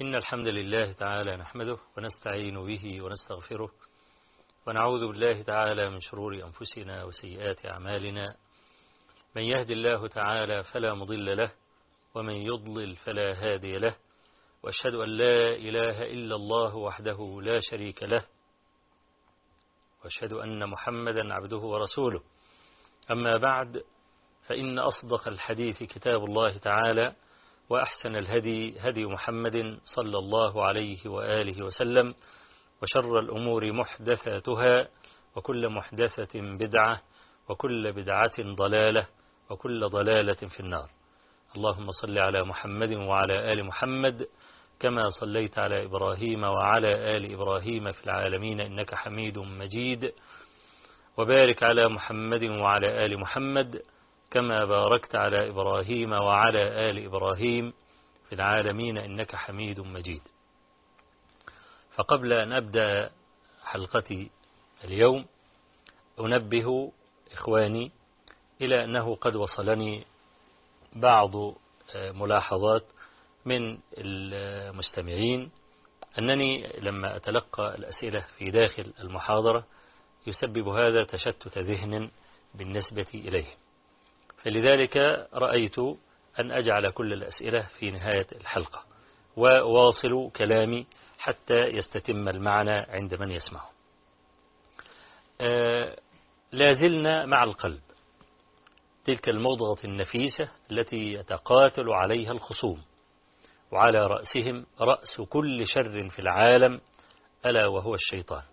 إن الحمد لله تعالى نحمده ونستعين به ونستغفره ونعوذ بالله تعالى من شرور أنفسنا وسيئات أعمالنا من يهد الله تعالى فلا مضل له ومن يضلل فلا هادي له وأشهد أن لا إله إلا الله وحده لا شريك له وأشهد أن محمدا عبده ورسوله أما بعد فإن أصدق الحديث كتاب الله تعالى وأحسن الهدي هدي محمد صلى الله عليه وآله وسلم وشر الأمور محدثاتها وكل محدثة بدعة وكل بدعة ضلالة وكل ضلالة في النار اللهم صل على محمد وعلى آل محمد كما صليت على إبراهيم وعلى آل إبراهيم في العالمين إنك حميد مجيد وبارك على محمد وعلى آل محمد كما باركت على إبراهيم وعلى آل إبراهيم في العالمين إنك حميد مجيد فقبل أن أبدأ حلقتي اليوم أنبه إخواني إلى أنه قد وصلني بعض ملاحظات من المستمعين أنني لما أتلقى الأسئلة في داخل المحاضرة يسبب هذا تشتت ذهن بالنسبة إليه فلذلك رأيت أن أجعل كل الأسئلة في نهاية الحلقة وواصل كلامي حتى يستتم المعنى عند من يسمعه لازلنا مع القلب تلك المضغة النفيسة التي يتقاتل عليها الخصوم وعلى رأسهم رأس كل شر في العالم ألا وهو الشيطان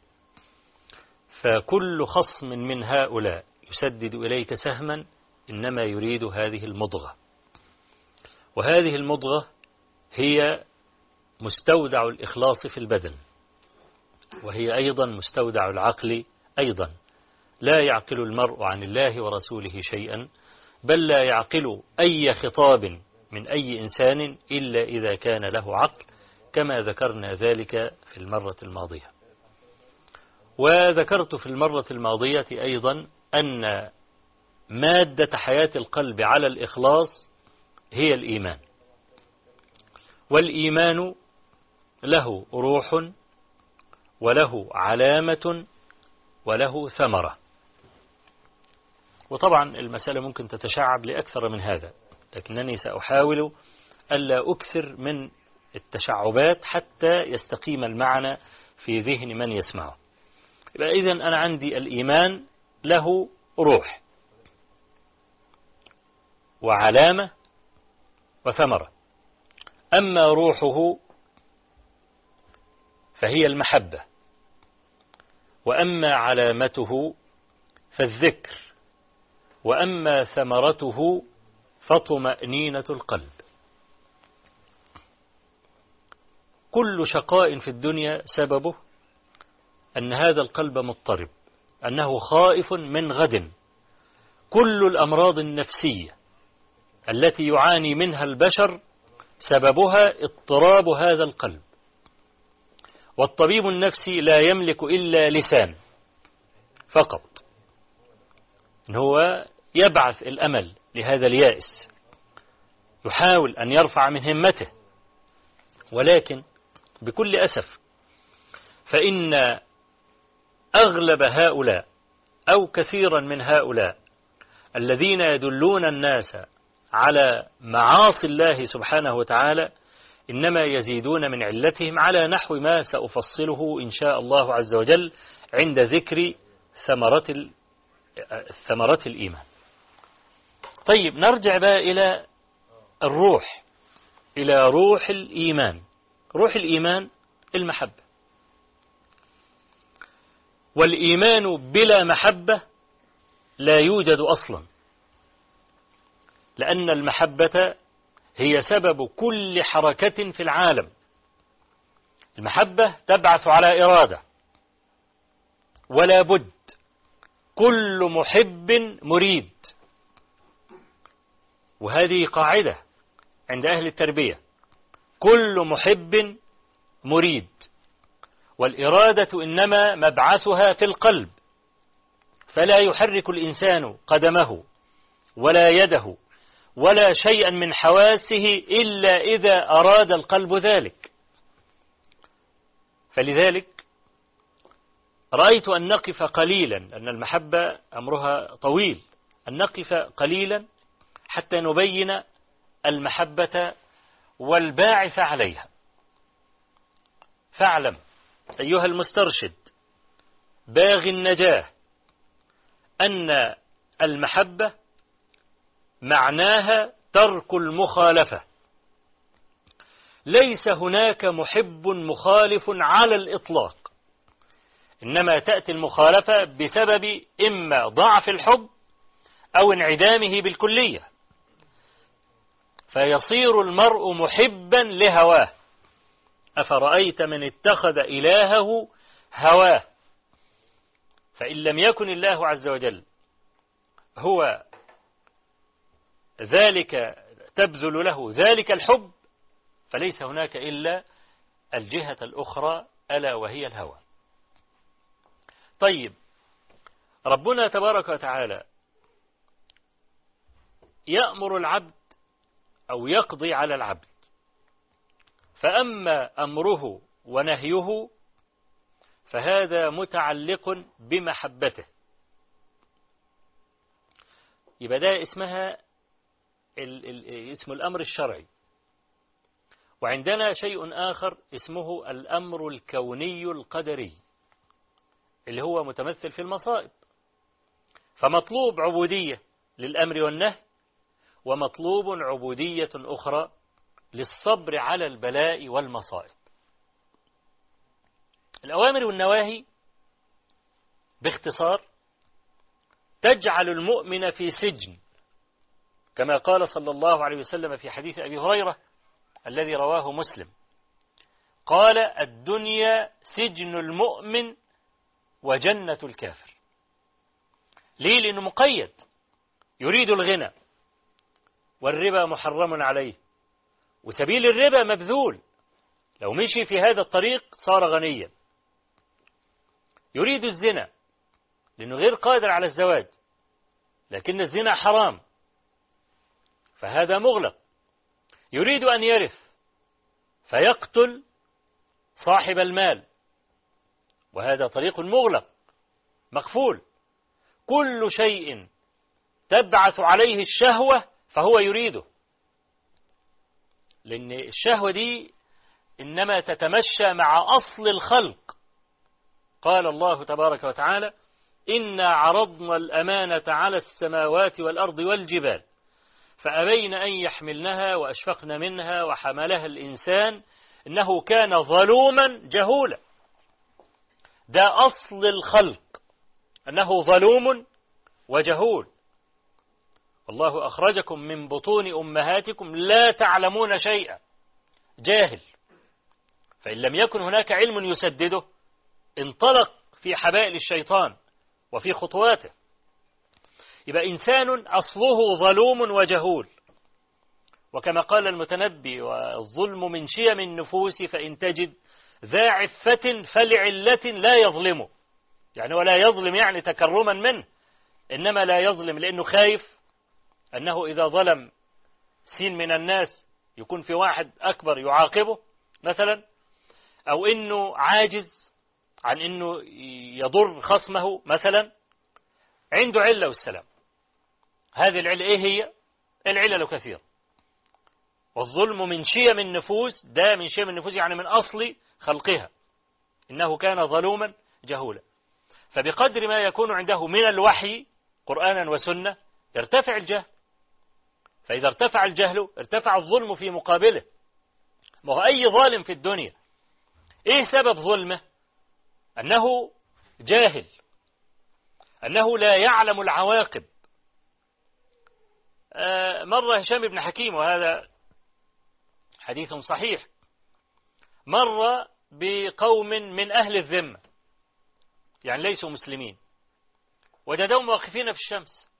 فكل خصم من هؤلاء يسدد إليك سهما إنما يريد هذه المضغة وهذه المضغة هي مستودع الإخلاص في البدن وهي أيضا مستودع العقل أيضا لا يعقل المرء عن الله ورسوله شيئا بل لا يعقل أي خطاب من أي إنسان إلا إذا كان له عقل كما ذكرنا ذلك في المرة الماضية وذكرت في المرة الماضية أيضا أن مادة حياة القلب على الإخلاص هي الإيمان والإيمان له روح وله علامة وله ثمرة وطبعا المسألة ممكن تتشعب لأكثر من هذا لكنني سأحاول ألا أكثر من التشعبات حتى يستقيم المعنى في ذهن من يسمعه يبقى إذن أنا عندي الإيمان له روح وعلامة وثمرة أما روحه فهي المحبة وأما علامته فالذكر وأما ثمرته فطمأنينة القلب كل شقاء في الدنيا سببه أن هذا القلب مضطرب أنه خائف من غد كل الأمراض النفسية التي يعاني منها البشر سببها اضطراب هذا القلب والطبيب النفسي لا يملك إلا لسان فقط إن هو يبعث الأمل لهذا اليائس يحاول أن يرفع من همته ولكن بكل أسف فإن أغلب هؤلاء أو كثيرا من هؤلاء الذين يدلون الناس على معاصي الله سبحانه وتعالى إنما يزيدون من علتهم على نحو ما سأفصله إن شاء الله عز وجل عند ذكر ثمرة ثمرة الإيمان طيب نرجع بقى إلى الروح إلى روح الإيمان روح الإيمان المحبة والإيمان بلا محبة لا يوجد أصلا لأن المحبة هي سبب كل حركة في العالم المحبة تبعث على إرادة ولا بد كل محب مريد وهذه قاعدة عند أهل التربية كل محب مريد والإرادة إنما مبعثها في القلب فلا يحرك الإنسان قدمه ولا يده ولا شيئا من حواسه إلا إذا أراد القلب ذلك فلذلك رأيت أن نقف قليلا أن المحبة أمرها طويل أن نقف قليلا حتى نبين المحبة والباعث عليها فاعلم أيها المسترشد باغي النجاة أن المحبة معناها ترك المخالفة ليس هناك محب مخالف على الإطلاق إنما تأتي المخالفة بسبب إما ضعف الحب أو انعدامه بالكلية فيصير المرء محبا لهواه أفرأيت من اتخذ إلهه هواه فإن لم يكن الله عز وجل هو ذلك تبذل له ذلك الحب فليس هناك إلا الجهة الأخرى ألا وهي الهوى طيب ربنا تبارك وتعالى يأمر العبد أو يقضي على العبد فأما أمره ونهيه فهذا متعلق بمحبته يبقى ده اسمها ال ال اسم الأمر الشرعي وعندنا شيء آخر اسمه الأمر الكوني القدري اللي هو متمثل في المصائب فمطلوب عبودية للأمر والنهي ومطلوب عبودية أخرى للصبر على البلاء والمصائب الأوامر والنواهي باختصار تجعل المؤمن في سجن كما قال صلى الله عليه وسلم في حديث أبي هريرة الذي رواه مسلم قال الدنيا سجن المؤمن وجنة الكافر ليه لأنه مقيد يريد الغنى والربا محرم عليه وسبيل الربا مبذول لو مشي في هذا الطريق صار غنيا يريد الزنا لأنه غير قادر على الزواج لكن الزنا حرام فهذا مغلق يريد أن يرث فيقتل صاحب المال وهذا طريق مغلق مقفول كل شيء تبعث عليه الشهوة فهو يريده لأن الشهوة دي إنما تتمشى مع أصل الخلق قال الله تبارك وتعالى إنا عرضنا الأمانة على السماوات والأرض والجبال فأبين أن يحملنها وأشفقن منها وحملها الإنسان إنه كان ظلوما جهولا ده أصل الخلق أنه ظلوم وجهول والله أخرجكم من بطون أمهاتكم لا تعلمون شيئا جاهل فإن لم يكن هناك علم يسدده انطلق في حبائل الشيطان وفي خطواته يبقى إنسان أصله ظلوم وجهول وكما قال المتنبي والظلم من شيم النفوس فإن تجد ذا عفة فلعلة لا يظلمه يعني ولا يظلم يعني تكرما منه إنما لا يظلم لأنه خايف أنه إذا ظلم سين من الناس يكون في واحد أكبر يعاقبه مثلا أو إنه عاجز عن إنه يضر خصمه مثلا عنده علة والسلام هذه العلة إيه هي العلل كثير والظلم من شيم النفوس ده من شيم النفوس يعني من أصل خلقها إنه كان ظلوما جهولا فبقدر ما يكون عنده من الوحي قرآنا وسنة يرتفع الجهل فإذا ارتفع الجهل ارتفع الظلم في مقابله ما هو أي ظالم في الدنيا إيه سبب ظلمه أنه جاهل أنه لا يعلم العواقب آه مر هشام بن حكيم وهذا حديث صحيح مر بقوم من أهل الذمة يعني ليسوا مسلمين وجدهم واقفين في الشمس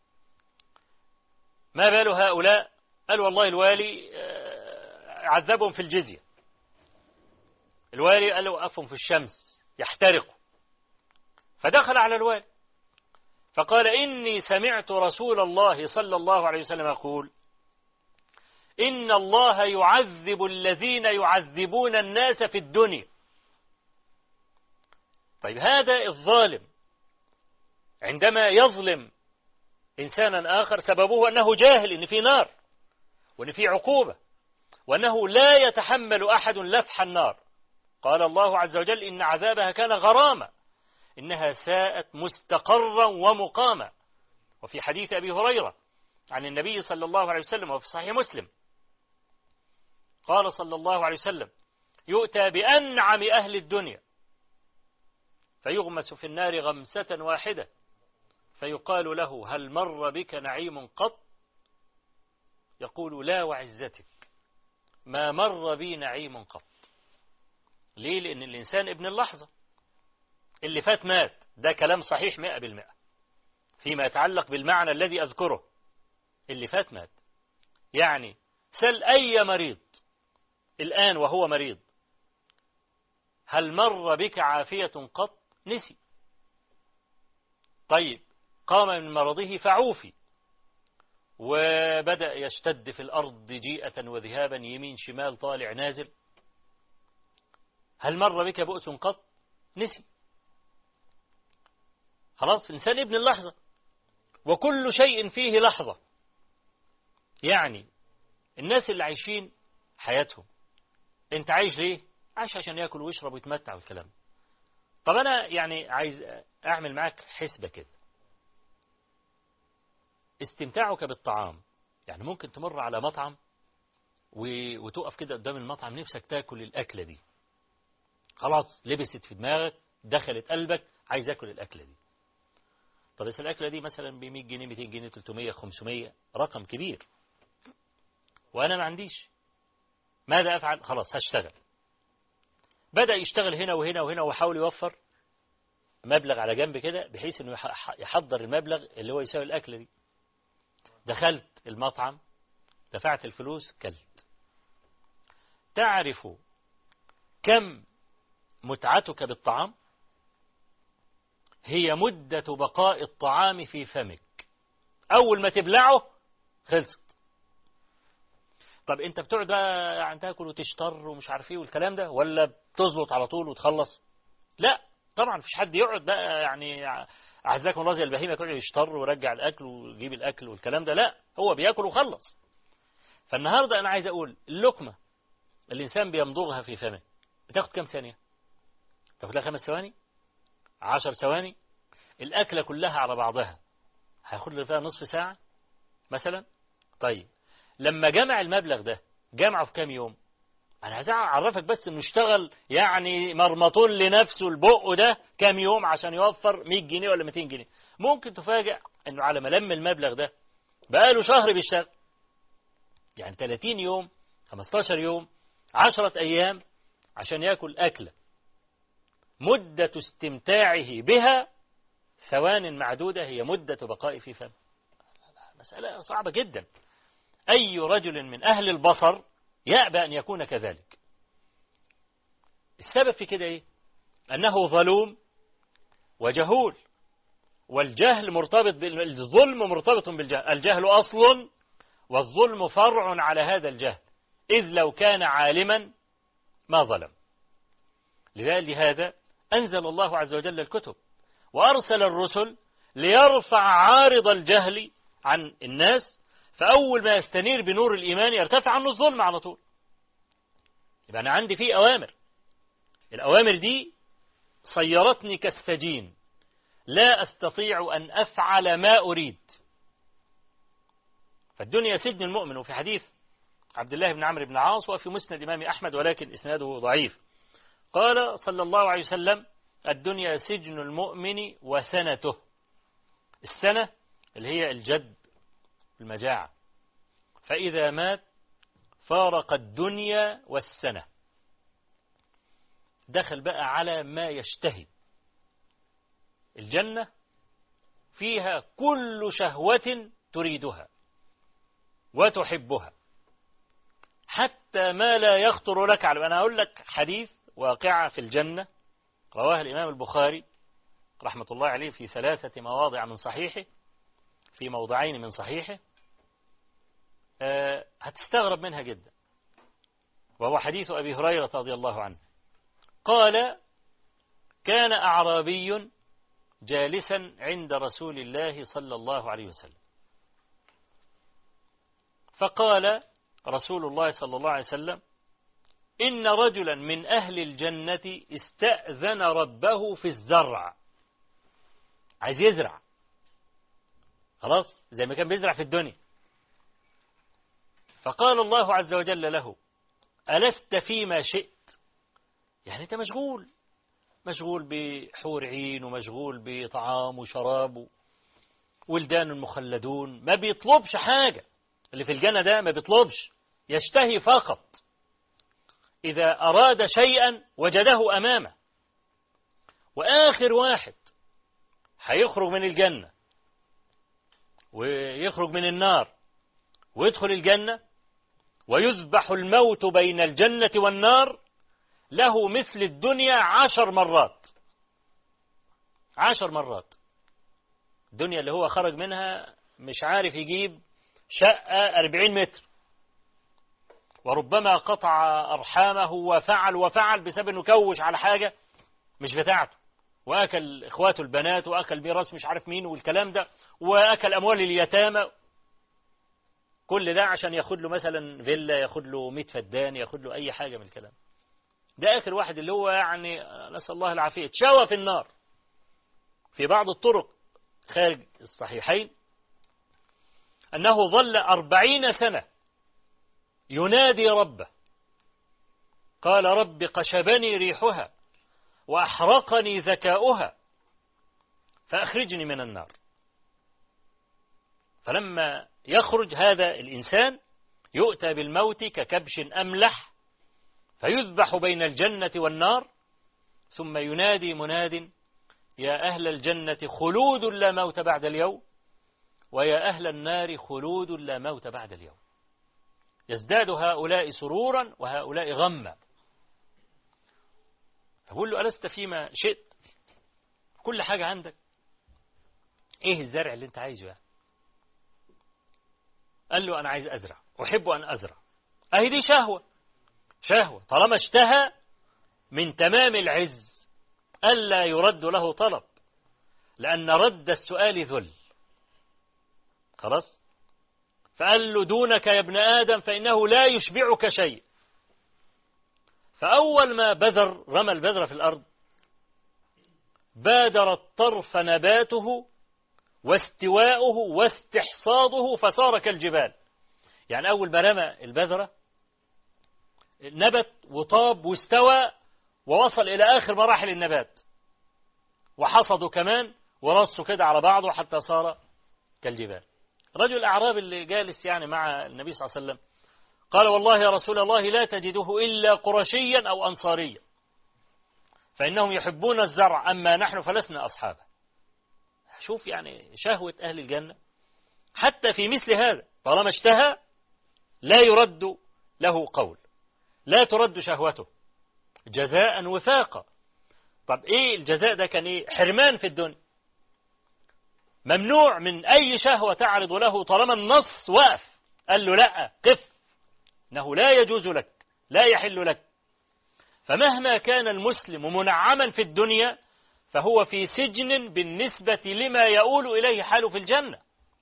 ما بال هؤلاء قال والله الوالي عذبهم في الجزية الوالي قال له وقفهم في الشمس يحترقوا فدخل على الوالي فقال إني سمعت رسول الله صلى الله عليه وسلم يقول إن الله يعذب الذين يعذبون الناس في الدنيا طيب هذا الظالم عندما يظلم إنسانا آخر سببه أنه جاهل إن في نار وأن في عقوبة وأنه لا يتحمل أحد لفح النار قال الله عز وجل إن عذابها كان غراما إنها ساءت مستقرا ومقاما وفي حديث أبي هريرة عن النبي صلى الله عليه وسلم وفي صحيح مسلم قال صلى الله عليه وسلم يؤتى بأنعم أهل الدنيا فيغمس في النار غمسة واحدة فيقال له هل مر بك نعيم قط يقول لا وعزتك ما مر بي نعيم قط ليه لأن الإنسان ابن اللحظة اللي فات مات ده كلام صحيح مئة بالمئة فيما يتعلق بالمعنى الذي أذكره اللي فات مات يعني سل أي مريض الآن وهو مريض هل مر بك عافية قط نسي طيب قام من مرضه فعوفي وبدأ يشتد في الأرض جيئة وذهابا يمين شمال طالع نازل هل مر بك بؤس قط نسي خلاص الإنسان ابن اللحظة وكل شيء فيه لحظة يعني الناس اللي عايشين حياتهم انت عايش ليه عايش عشان ياكل ويشرب ويتمتع والكلام طب انا يعني عايز اعمل معاك حسبة كده استمتاعك بالطعام يعني ممكن تمر على مطعم وتقف كده قدام المطعم نفسك تاكل الأكلة دي خلاص لبست في دماغك دخلت قلبك عايز اكل الأكلة دي طب بس الأكلة دي مثلا ب 100 جنيه 200 جنيه 300 500 رقم كبير وأنا ما عنديش ماذا أفعل خلاص هشتغل بدأ يشتغل هنا وهنا وهنا وحاول يوفر مبلغ على جنب كده بحيث انه يحضر المبلغ اللي هو يساوي الأكلة دي دخلت المطعم دفعت الفلوس كلت تعرف كم متعتك بالطعام هي مدة بقاء الطعام في فمك أول ما تبلعه خلصت طب انت بتقعد بقى يعني تاكل وتشتر ومش عارف ايه والكلام ده ولا بتزلط على طول وتخلص لا طبعا مفيش حد يقعد بقى يعني اعزكم الله زي البهيمه يقعد يشتر ويرجع الاكل ويجيب الاكل والكلام ده لا هو بياكل وخلص فالنهارده انا عايز اقول اللقمه الانسان بيمضغها في فمه بتاخد كام ثانيه تاخد لها خمس ثواني عشر ثواني الاكله كلها على بعضها هياخد له فيها نصف ساعه مثلا طيب لما جمع المبلغ ده جمعه في كام يوم انا عايز اعرفك بس انه اشتغل يعني مرمطون لنفسه البق ده كام يوم عشان يوفر 100 جنيه ولا 200 جنيه ممكن تفاجئ انه على ما لم المبلغ ده بقاله شهر بيشتغل يعني 30 يوم 15 يوم 10 ايام عشان ياكل اكله مدة استمتاعه بها ثوان معدودة هي مدة بقاء في فم مسألة صعبة جدا أي رجل من أهل البصر يأبى أن يكون كذلك السبب في كده إيه أنه ظلوم وجهول والجهل مرتبط بالظلم مرتبط بالجهل الجهل أصل والظلم فرع على هذا الجهل إذ لو كان عالما ما ظلم لهذا أنزل الله عز وجل الكتب وأرسل الرسل ليرفع عارض الجهل عن الناس فأول ما يستنير بنور الإيمان يرتفع عنه الظلم على طول يبقى أنا عندي فيه أوامر الأوامر دي صيرتني كالسجين لا أستطيع أن أفعل ما أريد فالدنيا سجن المؤمن وفي حديث عبد الله بن عمرو بن عاص وفي مسند إمام أحمد ولكن إسناده ضعيف قال صلى الله عليه وسلم الدنيا سجن المؤمن وسنته السنة اللي هي الجد المجاعة فإذا مات فارق الدنيا والسنة دخل بقى على ما يشتهي الجنة فيها كل شهوة تريدها وتحبها حتى ما لا يخطر لك على أنا أقول لك حديث واقعة في الجنة رواه الإمام البخاري رحمة الله عليه في ثلاثة مواضع من صحيحه في موضعين من صحيحه هتستغرب منها جدا وهو حديث أبي هريرة رضي الله عنه قال كان أعرابي جالسا عند رسول الله صلى الله عليه وسلم فقال رسول الله صلى الله عليه وسلم إن رجلا من أهل الجنة استأذن ربه في الزرع عايز يزرع خلاص زي ما كان بيزرع في الدنيا فقال الله عز وجل له ألست فيما شئت يعني أنت مشغول مشغول بحور عين ومشغول بطعام وشراب ولدان مخلدون ما بيطلبش حاجة اللي في الجنة ده ما بيطلبش يشتهي فقط إذا أراد شيئا وجده أمامه وآخر واحد هيخرج من الجنة ويخرج من النار ويدخل الجنة ويذبح الموت بين الجنة والنار له مثل الدنيا عشر مرات عشر مرات الدنيا اللي هو خرج منها مش عارف يجيب شقة أربعين متر وربما قطع أرحامه وفعل وفعل بسبب أنه كوش على حاجة مش بتاعته وأكل إخواته البنات وأكل ميراث مش عارف مين والكلام ده وأكل أموال اليتامى كل ده عشان ياخد له مثلا فيلا ياخد له 100 فدان ياخد له أي حاجة من الكلام ده آخر واحد اللي هو يعني نسأل الله العافية تشوى في النار في بعض الطرق خارج الصحيحين أنه ظل أربعين سنة ينادي ربه قال رب قشبني ريحها وأحرقني ذكاؤها فأخرجني من النار فلما يخرج هذا الإنسان يؤتى بالموت ككبش أملح فيذبح بين الجنة والنار ثم ينادي مناد يا أهل الجنة خلود لا موت بعد اليوم ويا أهل النار خلود لا موت بعد اليوم يزداد هؤلاء سرورا وهؤلاء غما فقول له ألست فيما شئت كل حاجة عندك ايه الزرع اللي انت عايزه يعني قال له أنا عايز أزرع أحب أن أزرع أهي دي شهوة شهوة طالما اشتهى من تمام العز ألا يرد له طلب لأن رد السؤال ذل خلاص فقال له دونك يا ابن آدم فإنه لا يشبعك شيء فأول ما بذر رمى البذرة في الأرض بادر الطرف نباته واستواؤه واستحصاده فصار كالجبال يعني أول ما رمى البذرة نبت وطاب واستوى ووصل إلى آخر مراحل النبات وحصدوا كمان ورصوا كده على بعضه حتى صار كالجبال رجل الأعراب اللي جالس يعني مع النبي صلى الله عليه وسلم قال والله يا رسول الله لا تجده إلا قرشيا أو أنصاريا فإنهم يحبون الزرع أما نحن فلسنا أصحابه شوف يعني شهوة أهل الجنة حتى في مثل هذا طالما اشتهى لا يرد له قول لا ترد شهوته جزاء وفاقا طب ايه الجزاء ده كان ايه حرمان في الدنيا ممنوع من اي شهوة تعرض له طالما النص وقف قال له لا قف انه لا يجوز لك لا يحل لك فمهما كان المسلم منعما في الدنيا فهو في سجن بالنسبة لما يؤول إليه حاله في الجنة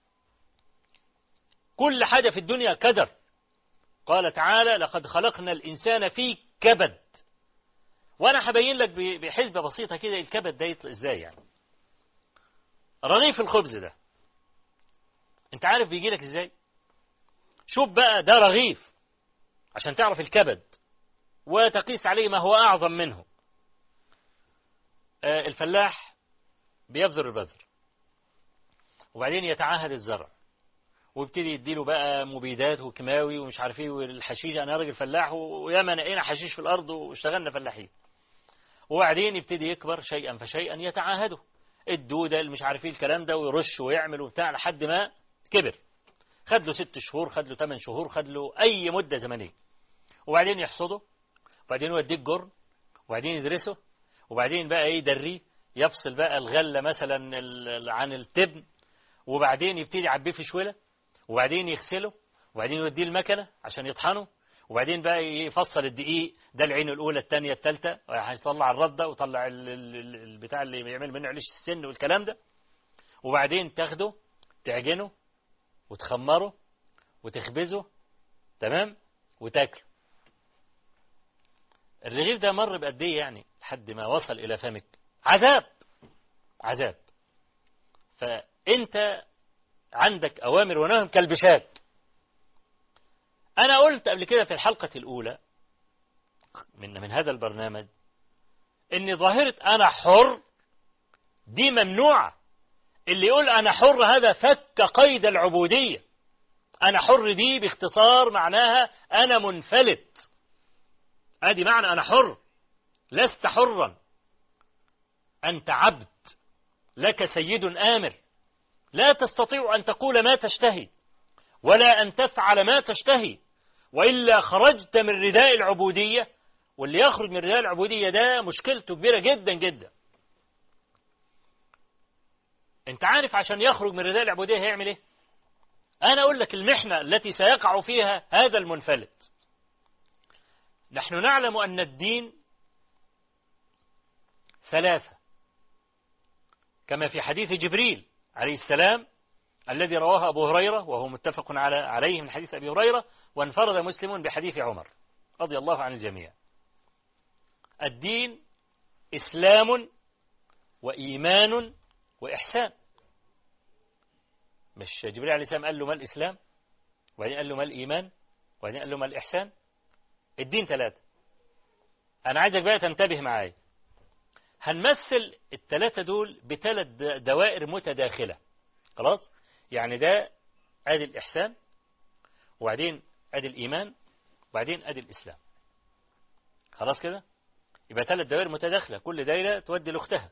كل حاجة في الدنيا كدر قال تعالى لقد خلقنا الإنسان في كبد وأنا هبين لك بحسبة بسيطة كده الكبد ده يطلع إزاي يعني رغيف الخبز ده أنت عارف بيجي لك إزاي شوف بقى ده رغيف عشان تعرف الكبد وتقيس عليه ما هو أعظم منه الفلاح بيبذر البذر وبعدين يتعاهد الزرع ويبتدي يديله بقى مبيدات وكيماوي ومش عارف ايه والحشيش انا راجل فلاح وياما نقينا حشيش في الارض واشتغلنا فلاحين وبعدين يبتدي يكبر شيئا فشيئا يتعاهده الدودة اللي مش عارف ايه الكلام ده ويرش ويعمل وبتاع لحد ما كبر خد له ست شهور خد له ثمان شهور خد له اي مدة زمنية وبعدين يحصده وبعدين يوديه الجرن وبعدين يدرسه وبعدين بقى ايه يدريه يفصل بقى الغلة مثلا عن التبن وبعدين يبتدي يعبيه في شوله وبعدين يغسله وبعدين يوديه المكنة عشان يطحنه وبعدين بقى يفصل الدقيق ده العين الأولى الثانية الثالثة هيطلع الردة وطلع البتاع اللي بيعمل منه عليش السن والكلام ده وبعدين تاخده تعجنه وتخمره وتخبزه تمام وتاكله الرغيف ده مر بقد ايه يعني لحد ما وصل إلى فمك عذاب عذاب فأنت عندك أوامر ونهي كالبشاك أنا قلت قبل كده في الحلقة الأولى من من هذا البرنامج إن ظاهرة أنا حر دي ممنوعة اللي يقول أنا حر هذا فك قيد العبودية أنا حر دي باختصار معناها أنا منفلت أدي معنى أنا حر لست حرا أنت عبد لك سيد آمر لا تستطيع أن تقول ما تشتهي ولا أن تفعل ما تشتهي وإلا خرجت من رداء العبودية واللي يخرج من رداء العبودية ده مشكلته كبيرة جدا جدا انت عارف عشان يخرج من رداء العبودية هيعمل ايه انا اقول لك المحنة التي سيقع فيها هذا المنفلت نحن نعلم ان الدين ثلاثة كما في حديث جبريل عليه السلام الذي رواه أبو هريرة وهو متفق على عليه من حديث أبي هريرة وانفرد مسلم بحديث عمر رضي الله عن الجميع الدين إسلام وإيمان وإحسان مش جبريل عليه السلام قال له ما الإسلام وبعدين قال له ما الإيمان وبعدين قال له ما الإحسان الدين ثلاثة أنا عايزك بقى تنتبه معايا هنمثل الثلاثة دول بثلاث دوائر متداخلة خلاص يعني ده ادي الإحسان وبعدين ادي الإيمان وبعدين ادي الإسلام خلاص كده يبقى ثلاث دوائر متداخلة كل دايرة تودي لأختها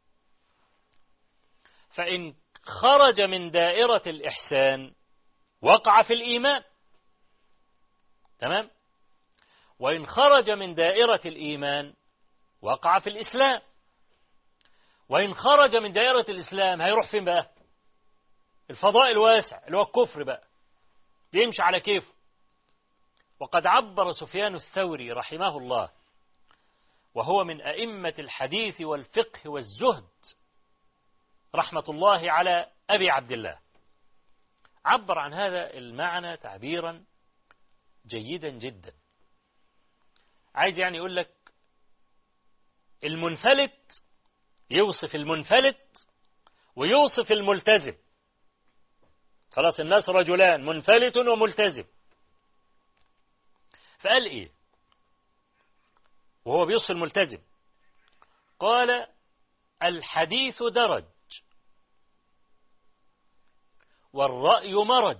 فإن خرج من دائرة الإحسان وقع في الإيمان تمام وإن خرج من دائرة الإيمان وقع في الإسلام وإن خرج من دائرة الإسلام هيروح فين بقى الفضاء الواسع اللي هو الكفر بقى بيمشي على كيفه وقد عبر سفيان الثوري رحمه الله وهو من أئمة الحديث والفقه والزهد رحمة الله على أبي عبد الله عبر عن هذا المعنى تعبيرا جيدا جدا عايز يعني يقول لك المنفلت يوصف المنفلت ويوصف الملتزم خلاص الناس رجلان منفلت وملتزم فقال ايه وهو بيوصف الملتزم قال الحديث درج والرأي مرج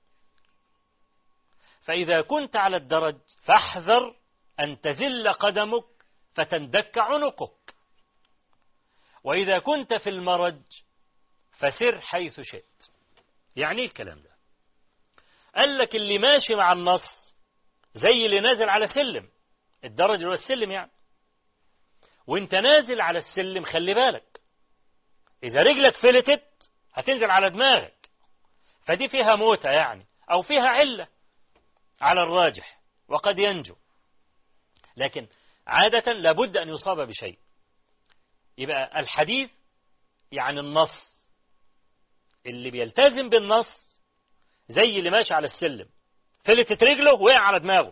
فإذا كنت على الدرج فاحذر أن تزل قدمك فتندك عنقك وإذا كنت في المرج فسر حيث شئت يعني ايه الكلام ده قال لك اللي ماشي مع النص زي اللي نازل على سلم الدرج اللي هو السلم يعني وانت نازل على السلم خلي بالك اذا رجلك فلتت هتنزل على دماغك فدي فيها موتة يعني او فيها علة على الراجح وقد ينجو لكن عادة لابد أن يصاب بشيء يبقى الحديث يعني النص اللي بيلتزم بالنص زي اللي ماشي على السلم فلتت رجله وقع على دماغه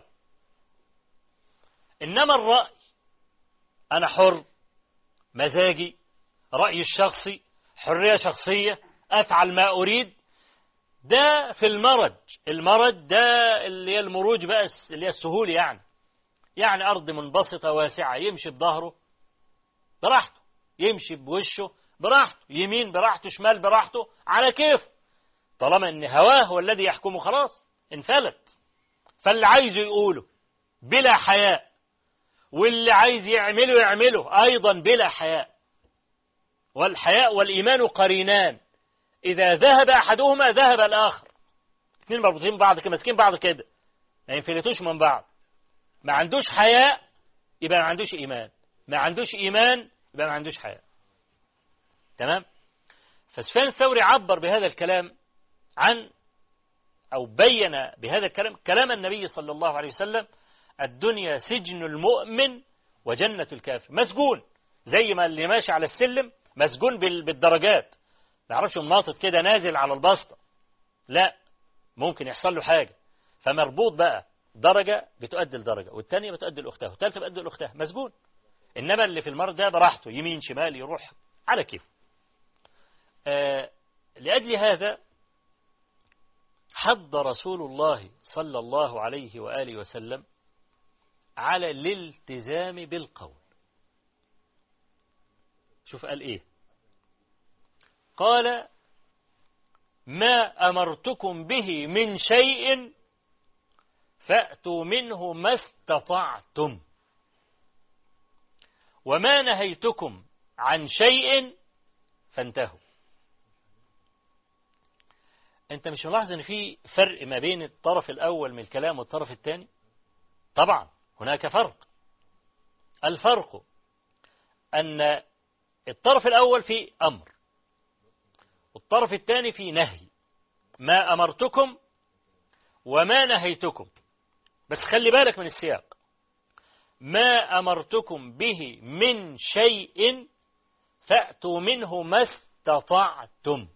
إنما الرأي أنا حر مزاجي رأيي الشخصي حرية شخصية أفعل ما أريد ده في المرج المرج ده اللي هي المروج بقى اللي هي السهول يعني يعني أرض منبسطة واسعة يمشي بظهره براحته يمشي بوشه براحته يمين براحته شمال براحته على كيف طالما ان هواه هو الذي يحكمه خلاص انفلت فاللي عايزه يقوله بلا حياء واللي عايز يعمله يعمله أيضا بلا حياء والحياء والإيمان قرينان إذا ذهب أحدهما ذهب الآخر اثنين مربوطين بعض كده ماسكين بعض كده ما ينفلتوش من بعض ما عندوش حياء يبقى ما عندوش إيمان ما عندوش إيمان يبقى ما عندوش حياء تمام فسفيان الثوري عبر بهذا الكلام عن أو بين بهذا الكلام كلام النبي صلى الله عليه وسلم الدنيا سجن المؤمن وجنة الكافر مسجون زي ما اللي ماشي على السلم مسجون بالدرجات ما يعرفش مناطط كده نازل على البسطة لا ممكن يحصل له حاجة فمربوط بقى درجة بتؤدي لدرجة والثانية بتؤدي لأختها والثالثة بتؤدي لأختها مسجون إنما اللي في المرض ده براحته يمين شمال يروح على كيف آه لأجل هذا حض رسول الله صلى الله عليه وآله وسلم على الالتزام بالقول شوف قال إيه قال ما أمرتكم به من شيء فأتوا منه ما استطعتم وما نهيتكم عن شيء فانتهوا انت مش ملاحظ ان في فرق ما بين الطرف الاول من الكلام والطرف الثاني طبعا هناك فرق الفرق ان الطرف الاول في امر والطرف الثاني في نهي ما امرتكم وما نهيتكم بس خلي بالك من السياق ما امرتكم به من شيء فاتوا منه ما استطعتم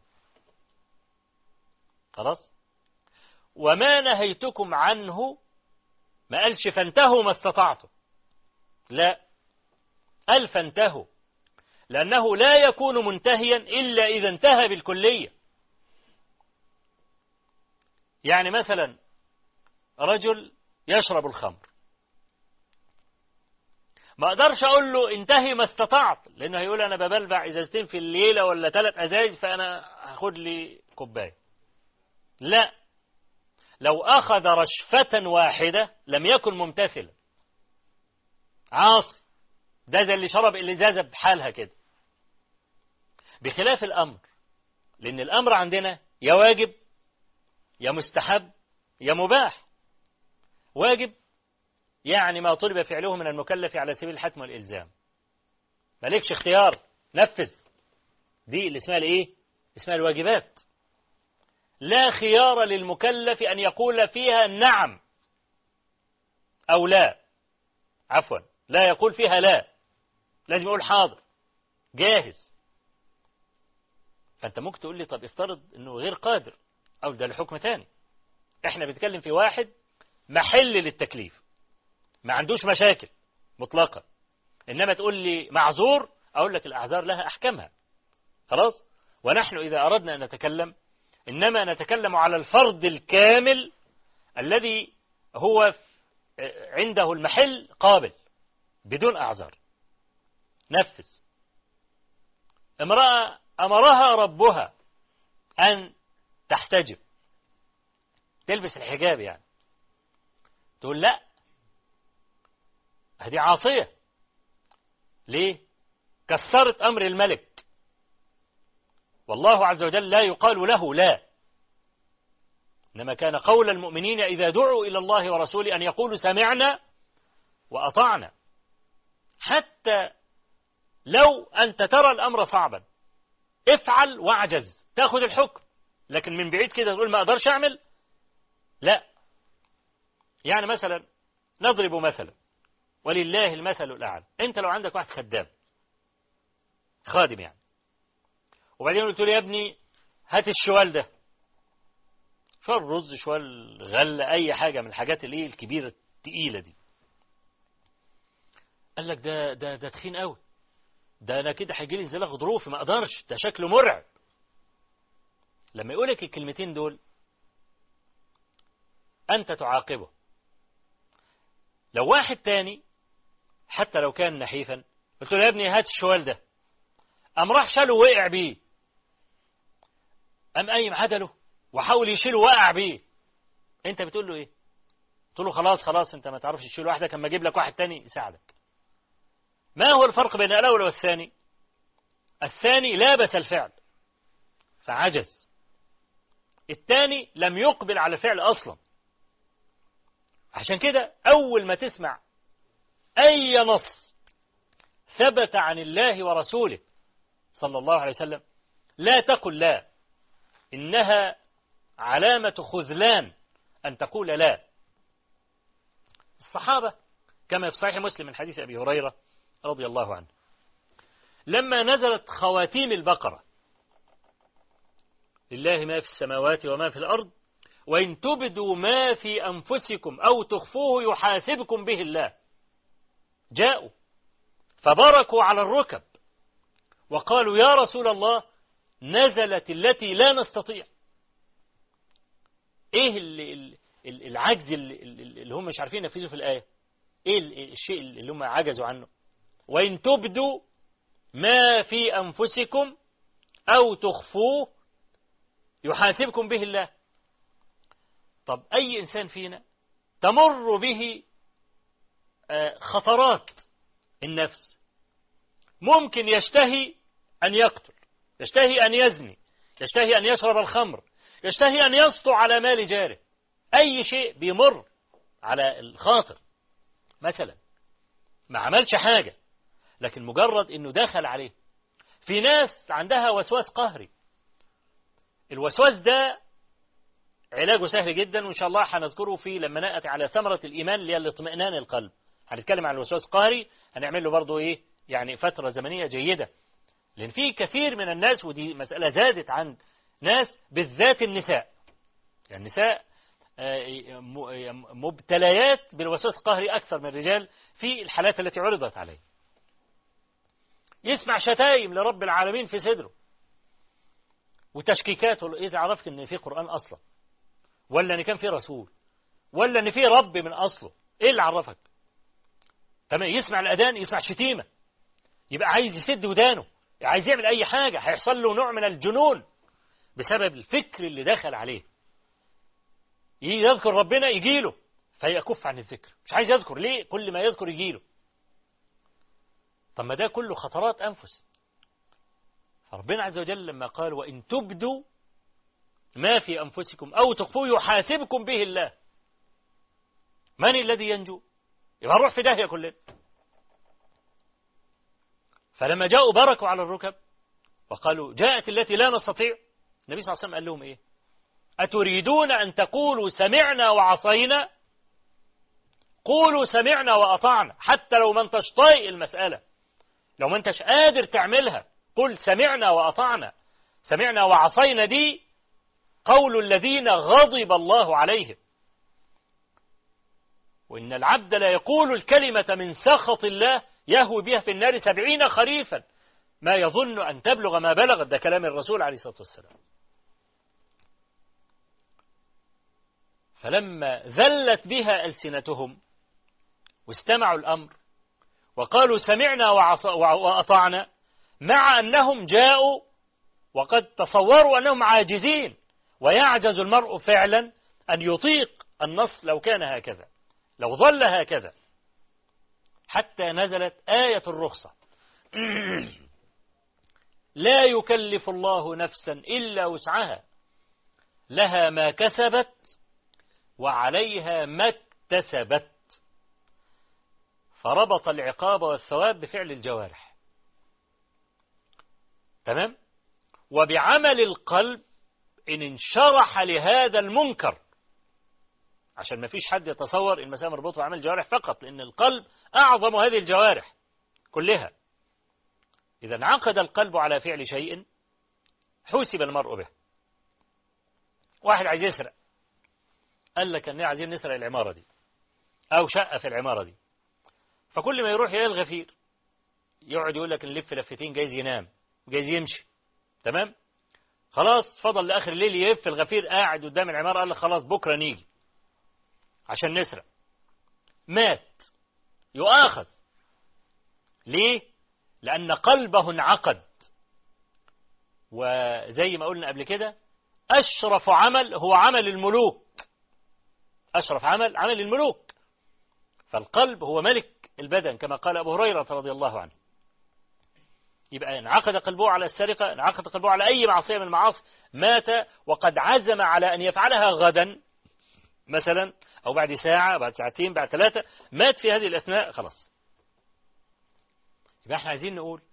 خلاص وما نهيتكم عنه ما قالش فانتهوا ما استطعتم لا قال فانتهوا لأنه لا يكون منتهيا إلا إذا انتهى بالكلية يعني مثلا رجل يشرب الخمر ما اقدرش اقول له انتهي ما استطعت لانه هيقول انا ببلبع ازازتين في الليله ولا ثلاث ازايز فانا هاخد لي كوبايه لا لو أخذ رشفة واحدة لم يكن ممتثلا عاصي ده زي اللي شرب الإزازة بحالها كده بخلاف الأمر لأن الأمر عندنا يا واجب يا مستحب يا مباح واجب يعني ما طلب فعله من المكلف على سبيل الحتم والإلزام مالكش اختيار نفذ دي اللي اسمها الايه اسمها الواجبات لا خيار للمكلف أن يقول فيها نعم أو لا عفوا لا يقول فيها لا لازم يقول حاضر جاهز فأنت ممكن تقول لي طب افترض أنه غير قادر أو ده لحكم تاني احنا بنتكلم في واحد محل للتكليف ما عندوش مشاكل مطلقة إنما تقول لي معذور أقول لك الأعذار لها أحكامها خلاص ونحن إذا أردنا أن نتكلم إنما نتكلم على الفرد الكامل الذي هو عنده المحل قابل بدون أعذار نفذ امرأة أمرها ربها أن تحتجب تلبس الحجاب يعني تقول لا هذه عاصية ليه كسرت أمر الملك والله عز وجل لا يقال له لا إنما كان قول المؤمنين إذا دعوا إلى الله ورسوله أن يقولوا سمعنا وأطعنا حتى لو أنت ترى الأمر صعبا افعل واعجز تاخذ الحكم لكن من بعيد كده تقول ما أقدرش أعمل لا يعني مثلا نضرب مثلا ولله المثل الأعلى أنت لو عندك واحد خدام خادم يعني وبعدين قلت له يا ابني هات الشوال ده شوال رز شوال غلة أي حاجة من الحاجات اللي الكبيرة التقيلة دي قال لك ده ده ده تخين قوي ده انا كده هيجي لي انزلاق غضروفي ما اقدرش ده شكله مرعب لما يقول لك الكلمتين دول انت تعاقبه لو واحد تاني حتى لو كان نحيفا قلت له يا ابني هات الشوال ده قام راح شاله وقع بيه قام قايم عدله وحاول يشيله وقع بيه انت بتقول له ايه تقول له خلاص خلاص انت ما تعرفش تشيل وحدك اما اجيب لك واحد تاني يساعدك ما هو الفرق بين الاول والثاني الثاني لابس الفعل فعجز الثاني لم يقبل على الفعل اصلا عشان كده اول ما تسمع اي نص ثبت عن الله ورسوله صلى الله عليه وسلم لا تقل لا إنها علامة خذلان أن تقول لا الصحابة كما في صحيح مسلم من حديث أبي هريرة رضي الله عنه لما نزلت خواتيم البقرة لله ما في السماوات وما في الأرض وإن تبدوا ما في أنفسكم أو تخفوه يحاسبكم به الله جاءوا فبركوا على الركب وقالوا يا رسول الله نزلت التي لا نستطيع ايه العجز اللي هم مش عارفين ينفذوا في الآية ايه الشيء اللي هم عجزوا عنه وإن تبدوا ما في أنفسكم أو تخفوه يحاسبكم به الله طب أي إنسان فينا تمر به خطرات النفس ممكن يشتهي أن يقتل يشتهي أن يزني يشتهي أن يشرب الخمر يشتهي أن يسطو على مال جاره أي شيء بيمر على الخاطر مثلا ما عملش حاجة لكن مجرد أنه دخل عليه في ناس عندها وسواس قهري الوسواس ده علاجه سهل جدا وإن شاء الله هنذكره في لما نأتي على ثمرة الإيمان اللي هي الاطمئنان القلب هنتكلم عن الوسواس القهري هنعمل له برضه إيه يعني فترة زمنية جيدة لأن في كثير من الناس ودي مسألة زادت عن ناس بالذات النساء يعني النساء مبتليات بالوسواس القهري أكثر من الرجال في الحالات التي عرضت عليه يسمع شتايم لرب العالمين في صدره وتشكيكات إذا عرفت إن في قرآن أصلا ولا إن كان في رسول ولا إن في رب من أصله إيه اللي عرفك تمام يسمع الأذان يسمع شتيمة يبقى عايز يسد ودانه عايز يعمل أي حاجة هيحصل له نوع من الجنون بسبب الفكر اللي دخل عليه يذكر ربنا يجيله فيكف عن الذكر مش عايز يذكر ليه كل ما يذكر يجيله طب ما ده كله خطرات أنفس فربنا عز وجل لما قال وإن تبدوا ما في أنفسكم أو تخفوه يحاسبكم به الله من الذي ينجو يبقى نروح في داهية كلنا فلما جاءوا بركوا على الركب وقالوا جاءت التي لا نستطيع النبي صلى الله عليه وسلم قال لهم إيه أتريدون أن تقولوا سمعنا وعصينا قولوا سمعنا وأطعنا حتى لو ما انتش طايق المسألة لو ما انتش قادر تعملها قل سمعنا وأطعنا سمعنا وعصينا دي قول الذين غضب الله عليهم وإن العبد لا يقول الكلمة من سخط الله يهوي بها في النار سبعين خريفا ما يظن أن تبلغ ما بلغت ده كلام الرسول عليه الصلاة والسلام فلما ذلت بها ألسنتهم واستمعوا الأمر وقالوا سمعنا وأطعنا مع أنهم جاءوا وقد تصوروا أنهم عاجزين ويعجز المرء فعلا أن يطيق النص لو كان هكذا لو ظل هكذا حتى نزلت آية الرخصة لا يكلف الله نفسا إلا وسعها لها ما كسبت وعليها ما اكتسبت فربط العقاب والثواب بفعل الجوارح تمام وبعمل القلب إن انشرح لهذا المنكر عشان ما فيش حد يتصور المسألة مربوطة بعمل الجوارح فقط لأن القلب أعظم هذه الجوارح كلها إذا انعقد القلب على فعل شيء حوسب المرء به واحد عايز يسرق قال لك ان عايزين نسرق العمارة دي أو شقة في العمارة دي فكل ما يروح يلاقي الغفير يقعد يقول لك نلف لفتين جايز ينام جايز يمشي تمام خلاص فضل لآخر الليل يلف الغفير قاعد قدام العمارة قال لك خلاص بكرة نيجي عشان نسرق مات يؤاخذ ليه لأن قلبه انعقد وزي ما قلنا قبل كده أشرف عمل هو عمل الملوك أشرف عمل عمل الملوك فالقلب هو ملك البدن كما قال أبو هريرة رضي الله عنه يبقى انعقد قلبه على السرقة انعقد قلبه على أي معصية من المعاصي مات وقد عزم على أن يفعلها غدا مثلا أو بعد ساعة بعد ساعتين بعد ثلاثة مات في هذه الأثناء خلاص يبقى احنا عايزين نقول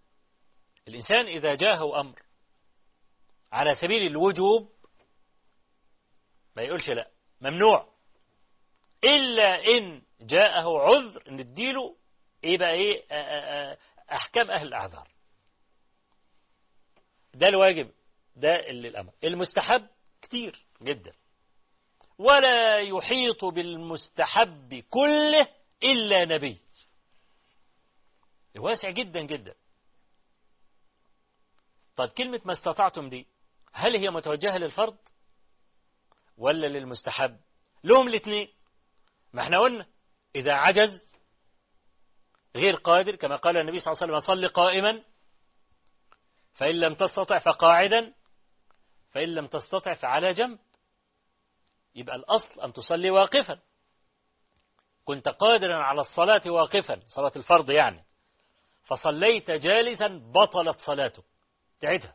الإنسان إذا جاءه أمر على سبيل الوجوب ما يقولش لا ممنوع إلا إن جاءه عذر نديله إيه بقى إيه أحكام أهل الأعذار ده الواجب ده اللي الأمر المستحب كتير جدا ولا يحيط بالمستحب كله إلا نبي واسع جدا جدا طيب كلمة ما استطعتم دي هل هي متوجهة للفرض ولا للمستحب لهم الاثنين ما احنا قلنا إذا عجز غير قادر كما قال النبي صلى الله عليه وسلم صل قائما فإن لم تستطع فقاعدا فإن لم تستطع فعلى جنب يبقى الأصل أن تصلي واقفا كنت قادرا على الصلاة واقفا صلاة الفرض يعني فصليت جالسا بطلت صلاتك تعيدها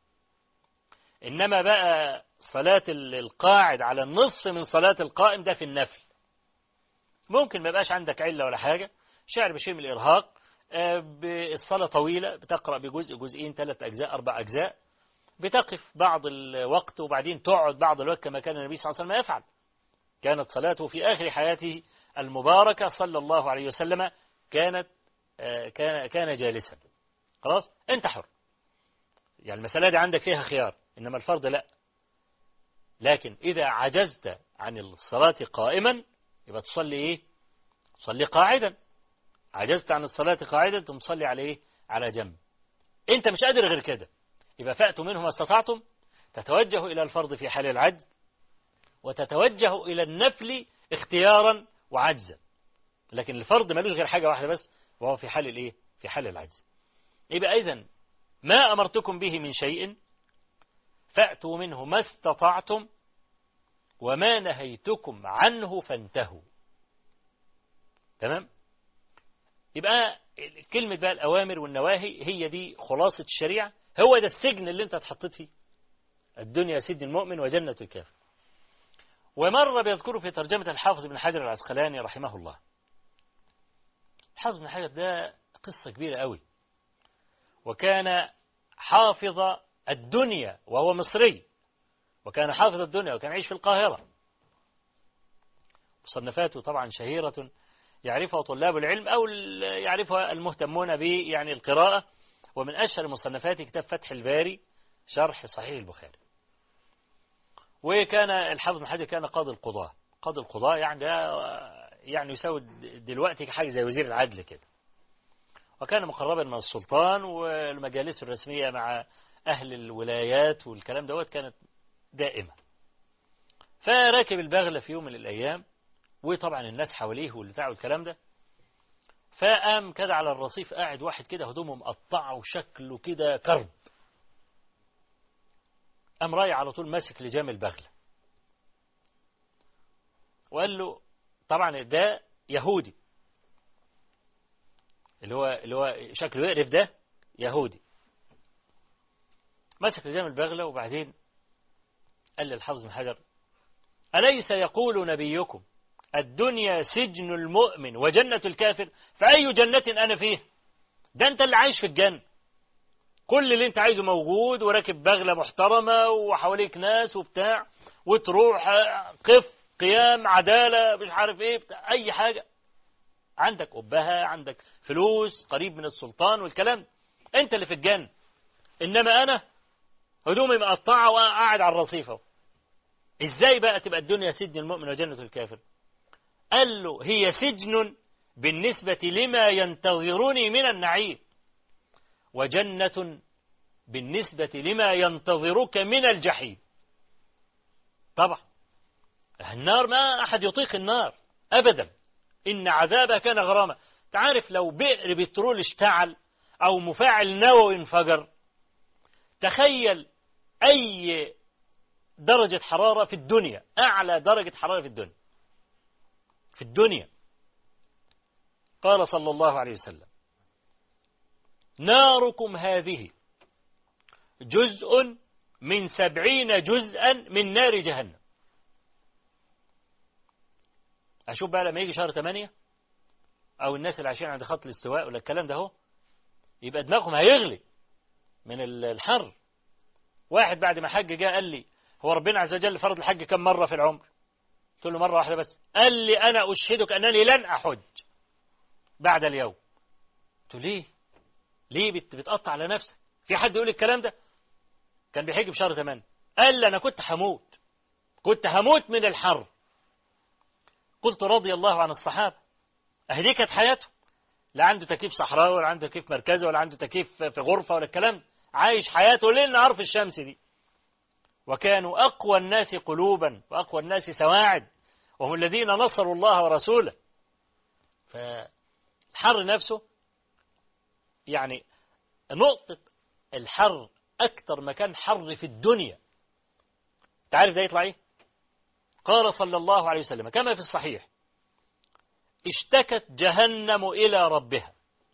إنما بقى صلاة القاعد على النصف من صلاة القائم ده في النفل ممكن ما يبقاش عندك علة ولا حاجة شعر بشيء من الإرهاق الصلاة طويلة بتقرأ بجزء جزئين ثلاث أجزاء أربع أجزاء بتقف بعض الوقت وبعدين تقعد بعض الوقت كما كان النبي صلى الله عليه وسلم يفعل كانت صلاته في آخر حياته المباركة صلى الله عليه وسلم كانت كان كان جالسا خلاص انت حر يعني المسألة دي عندك فيها خيار إنما الفرض لا لكن إذا عجزت عن الصلاة قائما يبقى تصلي إيه تصلي قاعدا عجزت عن الصلاة قاعدا تصلي على إيه على جنب أنت مش قادر غير كده يبقى فأتوا منه ما استطعتم تتوجه إلى الفرض في حال العجز وتتوجه إلى النفل اختيارا وعجزا لكن الفرض ملوش غير حاجة واحدة بس وهو في حال الإيه في حال العجز يبقى إذن ما أمرتكم به من شيء فأتوا منه ما استطعتم وما نهيتكم عنه فانتهوا تمام يبقى كلمة بقى الأوامر والنواهي هي دي خلاصة الشريعة هو ده السجن اللي انت اتحطيت فيه الدنيا سجن المؤمن وجنة الكافر ومرة بيذكره في ترجمة الحافظ بن حجر العسقلاني رحمه الله الحافظ بن حجر ده قصة كبيرة قوي وكان حافظ الدنيا وهو مصري وكان حافظ الدنيا وكان يعيش في القاهرة مصنفاته طبعا شهيرة يعرفها طلاب العلم أو يعرفها المهتمون ب يعني القراءة ومن أشهر مصنفاته كتاب فتح الباري شرح صحيح البخاري وكان الحافظ بن حجر كان قاضي القضاة قاضي القضاة يعني يعني يساوي دلوقتي حاجة زي وزير العدل كده وكان مقربا من السلطان والمجالس الرسمية مع أهل الولايات والكلام دوت كانت دائمة فراكب البغلة في يوم من الأيام وطبعا الناس حواليه والبتاع والكلام ده فقام كده على الرصيف قاعد واحد كده هدومه مقطعه وشكله كده كرب قام رايح على طول ماسك لجام البغلة وقال له طبعا ده يهودي اللي هو اللي هو شكله يقرف ده يهودي مسك لجام البغلة وبعدين قال للحافظ بن حجر أليس يقول نبيكم الدنيا سجن المؤمن وجنة الكافر فأي جنة أنا فيه ده أنت اللي عايش في الجنة كل اللي أنت عايزه موجود وراكب بغلة محترمة وحواليك ناس وبتاع وتروح قف قيام عدالة مش عارف ايه بتاع أي حاجة عندك أبها عندك فلوس قريب من السلطان والكلام أنت اللي في الجنة إنما أنا هدومي مقطعة وقاعد على الرصيفة إزاي بقى تبقى الدنيا سجن المؤمن وجنة الكافر قال له هي سجن بالنسبة لما ينتظرني من النعيم وجنة بالنسبة لما ينتظرك من الجحيم طبعا النار ما أحد يطيق النار أبدا إن عذابها كان غراما تعرف لو بئر بترول اشتعل أو مفاعل نووي انفجر تخيل أي درجة حرارة في الدنيا أعلى درجة حرارة في الدنيا في الدنيا قال صلى الله عليه وسلم ناركم هذه جزء من سبعين جزءا من نار جهنم أشوف بقى لما يجي شهر ثمانية أو الناس اللي عايشين عند خط الاستواء ولا الكلام ده هو يبقى دماغهم هيغلي من الحر واحد بعد ما حج جاء قال لي هو ربنا عز وجل فرض الحج كم مرة في العمر قلت له مرة واحدة بس قال لي أنا أشهدك أنني لن أحج بعد اليوم قلت له ليه ليه بت- بتقطع على نفسك في حد يقول الكلام ده كان بيحج في شهر 8 قال لي أنا كنت هموت كنت هموت من الحر قلت رضي الله عن الصحابة أهدي كانت حياتهم لا عنده تكييف صحراوي ولا عنده تكييف مركزي ولا عنده تكييف في غرفة ولا الكلام ده. عايش حياته ليل نهار في الشمس دي وكانوا أقوى الناس قلوبا وأقوى الناس سواعد وهم الذين نصروا الله ورسوله فالحر نفسه يعني نقطة الحر أكثر مكان حر في الدنيا تعرف ده يطلع إيه؟ قال صلى الله عليه وسلم كما في الصحيح اشتكت جهنم إلى ربها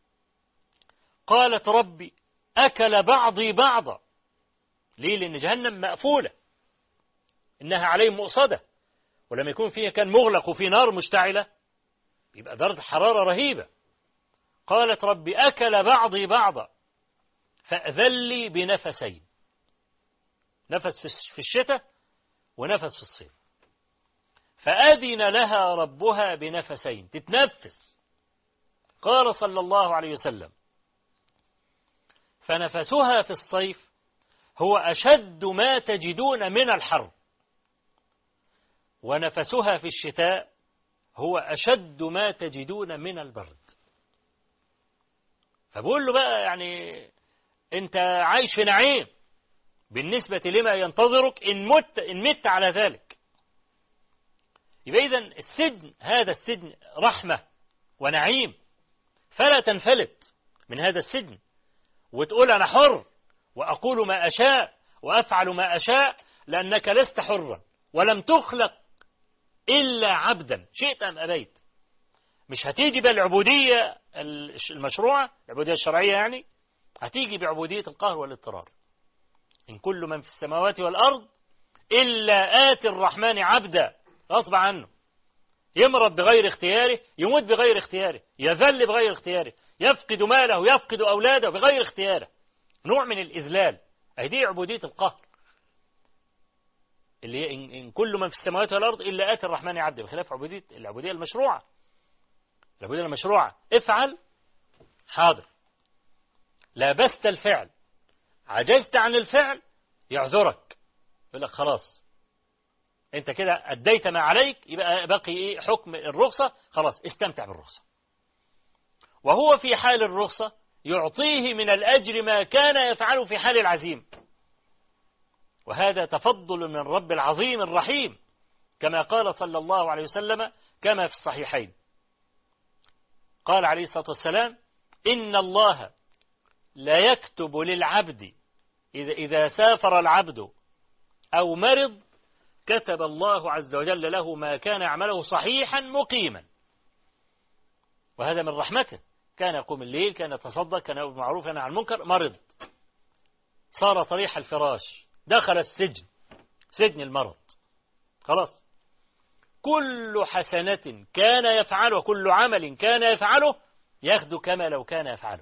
قالت ربي أكل بعضي بعضا ليه لأن جهنم مقفولة إنها عليهم مؤصدة ولما يكون فيها كان مغلق وفي نار مشتعلة يبقى درجة حرارة رهيبة قالت ربي أكل بعضي بعضا فأذن لي بنفسين نفس في الشتاء ونفس في الصيف فأذن لها ربها بنفسين تتنفس قال صلى الله عليه وسلم فنفسها في الصيف هو أشد ما تجدون من الحر ونفسها في الشتاء هو أشد ما تجدون من البرد فبقول له بقى يعني أنت عايش في نعيم بالنسبة لما ينتظرك إن مت, إن مت على ذلك يبقى إذن السجن هذا السجن رحمة ونعيم فلا تنفلت من هذا السجن وتقول أنا حر وأقول ما أشاء وأفعل ما أشاء لأنك لست حرا ولم تخلق إلا عبدا شئت أم أبيت مش هتيجي بالعبودية المشروعة العبودية الشرعية يعني هتيجي بعبودية القهر والاضطرار إن كل من في السماوات والأرض إلا آتي الرحمن عبدا غصب عنه يمرض بغير اختياره يموت بغير اختياره يذل بغير اختياره يفقد ماله يفقد أولاده بغير اختياره نوع من الإذلال هذه عبودية القهر اللي هي إن, إن كل من في السماوات والأرض إلا آتي الرحمن عبدا بخلاف عبودية العبودية المشروعة العبودية المشروعة افعل حاضر لابست الفعل عجزت عن الفعل يعذرك يقول لك خلاص انت كده اديت ما عليك يبقى باقي ايه حكم الرخصة خلاص استمتع بالرخصة وهو في حال الرخصة يعطيه من الأجر ما كان يفعله في حال العزيم وهذا تفضل من الرب العظيم الرحيم كما قال صلى الله عليه وسلم كما في الصحيحين قال عليه الصلاة والسلام إن الله لا يكتب للعبد إذا, إذا سافر العبد أو مرض كتب الله عز وجل له ما كان يعمله صحيحا مقيما وهذا من رحمته كان يقوم الليل كان يتصدق كان يقوم بالمعروف عن المنكر مرض صار طريح الفراش دخل السجن سجن المرض خلاص كل حسنة كان يفعله كل عمل كان يفعله ياخذ كما لو كان يفعله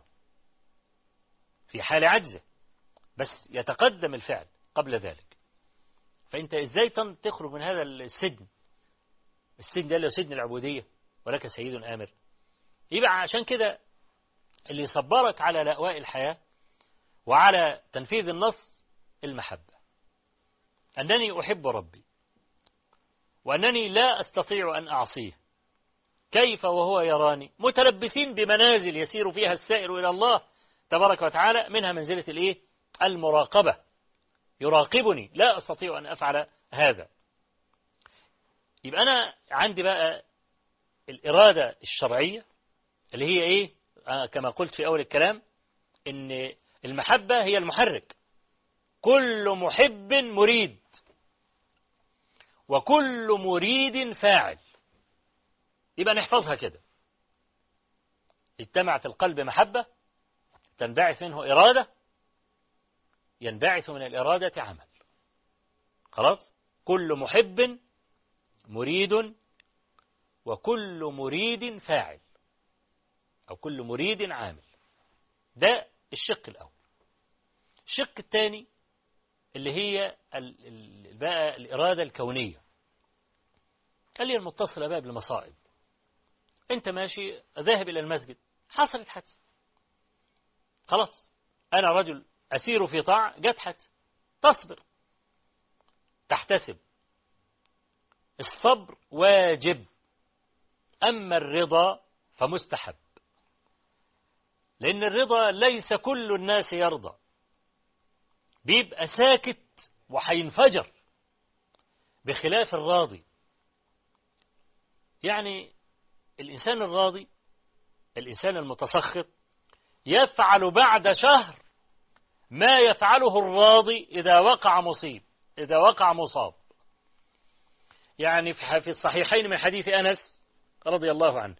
في حال عجزه بس يتقدم الفعل قبل ذلك فأنت إزاي تخرج من هذا السجن السجن ده اللي هو سجن العبودية ولك سيد آمر يبقى عشان كده اللي يصبرك على لأواء الحياة وعلى تنفيذ النص المحبة أنني أحب ربي وأنني لا أستطيع أن أعصيه كيف وهو يراني متلبسين بمنازل يسير فيها السائر إلى الله تبارك وتعالى منها منزلة الإيه؟ المراقبة يراقبني لا أستطيع أن أفعل هذا يبقى أنا عندي بقى الإرادة الشرعية اللي هي إيه آه كما قلت في أول الكلام إن المحبة هي المحرك كل محب مريد وكل مريد فاعل يبقى نحفظها كده اجتمع في القلب محبة تنبعث منه إرادة ينبعث من الإرادة عمل خلاص كل محب مريد وكل مريد فاعل أو كل مريد عامل ده الشق الأول الشق الثاني اللي هي بقى الإرادة الكونية قال لي المتصلة بقى بالمصائب أنت ماشي ذاهب إلى المسجد حصلت حادثة خلاص أنا رجل أسير في طاعة جت حادثة تصبر تحتسب الصبر واجب أما الرضا فمستحب لأن الرضا ليس كل الناس يرضى بيبقى ساكت وحينفجر بخلاف الراضي يعني الإنسان الراضي الإنسان المتسخط يفعل بعد شهر ما يفعله الراضي إذا وقع مصيب إذا وقع مصاب يعني في الصحيحين من حديث أنس رضي الله عنه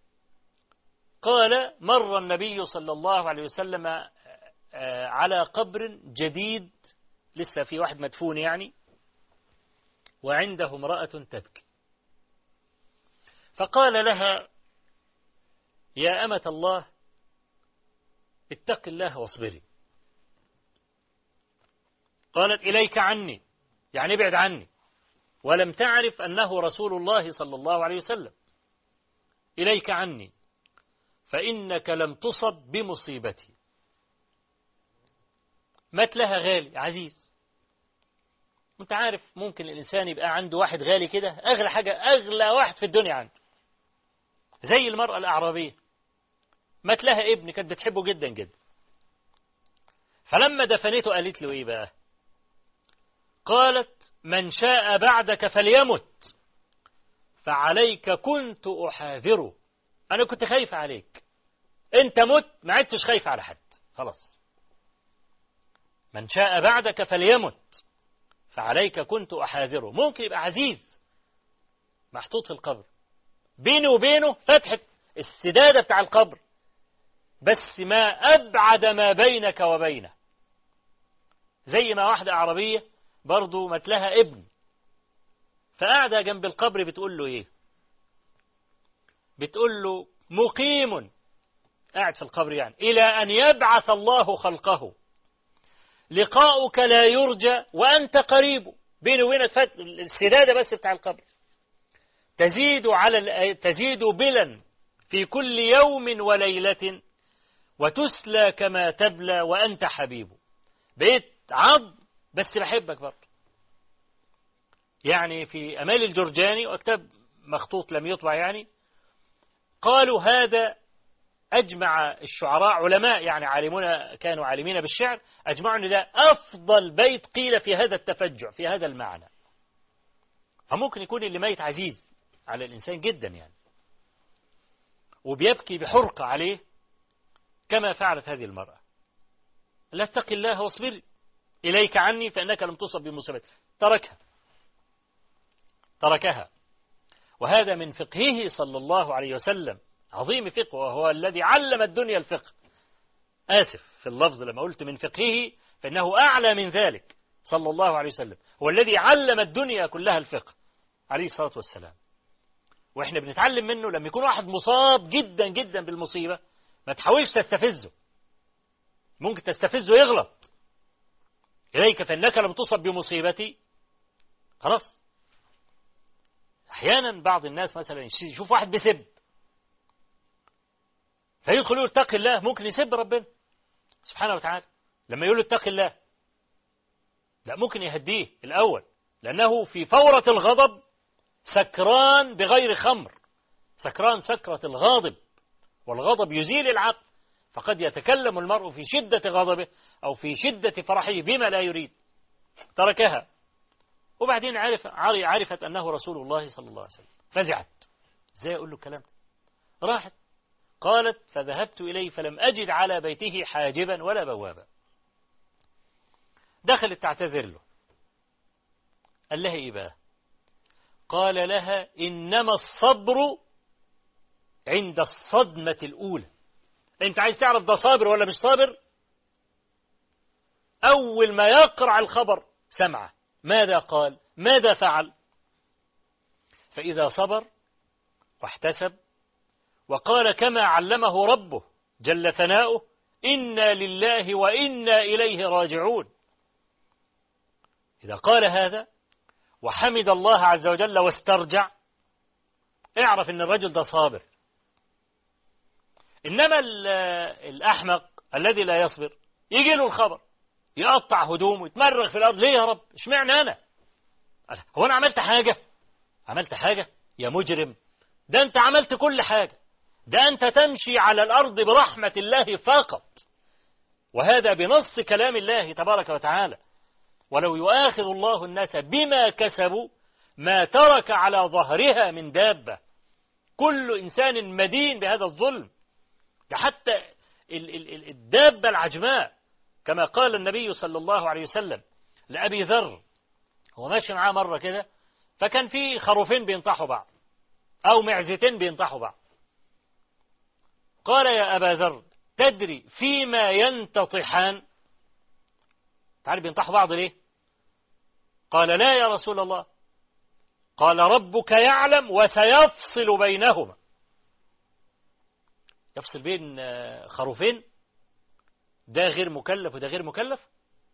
قال مر النبي صلى الله عليه وسلم آه، على قبر جديد لسه في واحد مدفون يعني وعنده امرأة تبكي فقال لها يا أمة الله اتق الله واصبري قالت إليك عني يعني ابعد عني ولم تعرف أنه رسول الله صلى الله عليه وسلم إليك عني فإنك لم تصب بمصيبتي مات لها غالي عزيز انت عارف ممكن الإنسان يبقى عنده واحد غالي كده أغلى حاجة أغلى واحد في الدنيا عنده زي المرأة الأعرابية مات لها ابن كانت بتحبه جدا جدا فلما دفنته قالت له إيه بقى قالت من شاء بعدك فليمت فعليك كنت أحاذره أنا كنت خايف عليك أنت مت ما عدتش خايف على حد خلاص من شاء بعدك فليمت فعليك كنت أحاذره ممكن يبقى عزيز محطوط في القبر بيني وبينه فتحة السدادة بتاع القبر بس ما أبعد ما بينك وبينه زي ما واحدة عربية برضو مات لها ابن فقاعدة جنب القبر بتقول له ايه بتقول له مقيم قاعد في القبر يعني إلى أن يبعث الله خلقه لقاؤك لا يرجى وأنت قريب بيني وبينك السدادة بس بتاع القبر تزيد على تزيد بلا في كل يوم وليلة وتسلى كما تبلى وأنت حبيب بقيت عض بس بحبك برضه يعني في أمال الجرجاني وكتاب مخطوط لم يطبع يعني قالوا هذا أجمع الشعراء علماء يعني عالمون كانوا عالمين بالشعر أجمعوا أن ده أفضل بيت قيل في هذا التفجع في هذا المعنى فممكن يكون اللي ميت عزيز على الإنسان جدا يعني وبيبكي بحرقة عليه كما فعلت هذه المرأة لا اتق الله واصبري إليك عني فإنك لم تصب بمصيبة تركها تركها وهذا من فقهه صلى الله عليه وسلم عظيم فقه وهو الذي علم الدنيا الفقه آسف في اللفظ لما قلت من فقهه فإنه أعلى من ذلك صلى الله عليه وسلم هو الذي علم الدنيا كلها الفقه عليه الصلاة والسلام وإحنا بنتعلم منه لما يكون واحد مصاب جدا جدا بالمصيبة ما تحاولش تستفزه ممكن تستفزه يغلط إليك فإنك لم تصب بمصيبتي خلاص أحيانا بعض الناس مثلا يشوف واحد بيسب فيدخل يقول اتق الله ممكن يسب ربنا سبحانه وتعالى لما يقول اتق الله لا ممكن يهديه الأول لأنه في فورة الغضب سكران بغير خمر سكران سكرة الغاضب والغضب يزيل العقل فقد يتكلم المرء في شدة غضبه أو في شدة فرحه بما لا يريد تركها وبعدين عرف عرفت أنه رسول الله صلى الله عليه وسلم فزعت ازاي أقول له الكلام راحت قالت فذهبت إليه فلم أجد على بيته حاجبا ولا بوابا دخلت تعتذر له قال لها إيه بقى قال لها إنما الصبر عند الصدمة الأولى أنت عايز تعرف ده صابر ولا مش صابر أول ما يقرع الخبر سمعه ماذا قال ماذا فعل فإذا صبر واحتسب وقال كما علمه ربه جل ثناؤه إنا لله وإنا إليه راجعون إذا قال هذا وحمد الله عز وجل واسترجع اعرف ان الرجل ده صابر إنما الأحمق الذي لا يصبر يجي له الخبر يقطع هدومه يتمرغ في الأرض ليه يا رب اشمعنى أنا هو أنا عملت حاجة عملت حاجة يا مجرم ده أنت عملت كل حاجة ده أنت تمشي على الأرض برحمة الله فقط وهذا بنص كلام الله تبارك وتعالى ولو يؤاخذ الله الناس بما كسبوا ما ترك على ظهرها من دابة كل إنسان مدين بهذا الظلم ده حتى الدابة العجماء كما قال النبي صلى الله عليه وسلم لأبي ذر هو ماشي معاه مرة كده فكان في خروفين بينطحوا بعض أو معزتين بينطحوا بعض قال يا أبا ذر تدري فيما ينتطحان تعرف بينطحوا بعض ليه قال لا يا رسول الله قال ربك يعلم وسيفصل بينهما يفصل بين خروفين ده غير مكلف وده غير مكلف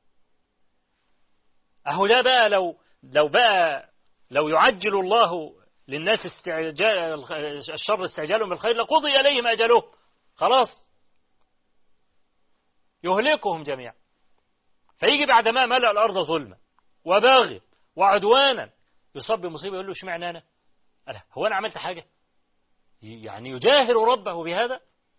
أهو ده بقى لو لو بقى لو يعجل الله للناس استعجال الشر استعجالهم بالخير لقضي إليهم أجلهم خلاص يهلكهم جميعا فيجي بعد ما ملأ الأرض ظلما وباغي وعدوانا يصاب بمصيبة يقول له اشمعنى أنا هو أنا عملت حاجة يعني يجاهر ربه بهذا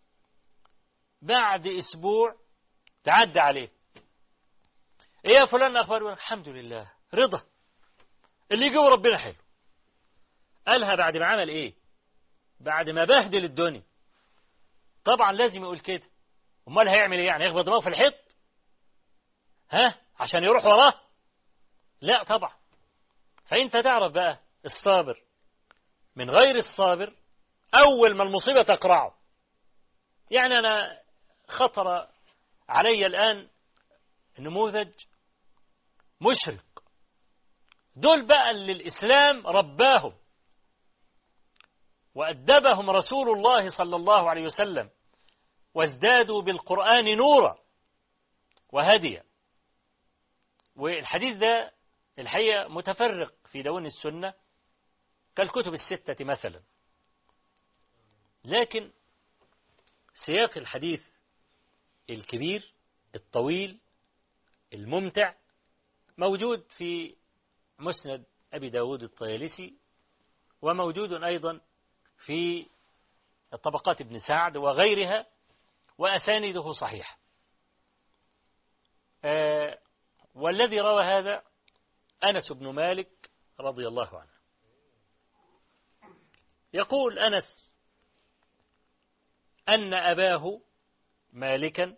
بعد أسبوع تعدى عليه إيه يا فلان أخبار الحمد لله رضا اللي يجيبه ربنا حلو قالها بعد ما عمل إيه بعد ما بهدل الدنيا طبعا لازم يقول كده امال هيعمل ايه يعني يخبط دماغه في الحيط ها عشان يروح وراه لا طبعا فانت تعرف بقى الصابر من غير الصابر اول ما المصيبه تقرعه يعني انا خطر علي الآن نموذج مشرق دول بقى اللي الإسلام رباهم وأدبهم رسول الله صلى الله عليه وسلم وازدادوا بالقرآن نورا وهديا والحديث ده الحقيقة متفرق في دون السنة كالكتب الستة مثلا لكن سياق الحديث الكبير الطويل الممتع موجود في مسند أبي داود الطيالسي وموجود أيضا في طبقات ابن سعد وغيرها وأسانده صحيح آه والذي روى هذا أنس بن مالك رضي الله عنه يقول أنس أن أباه مالكا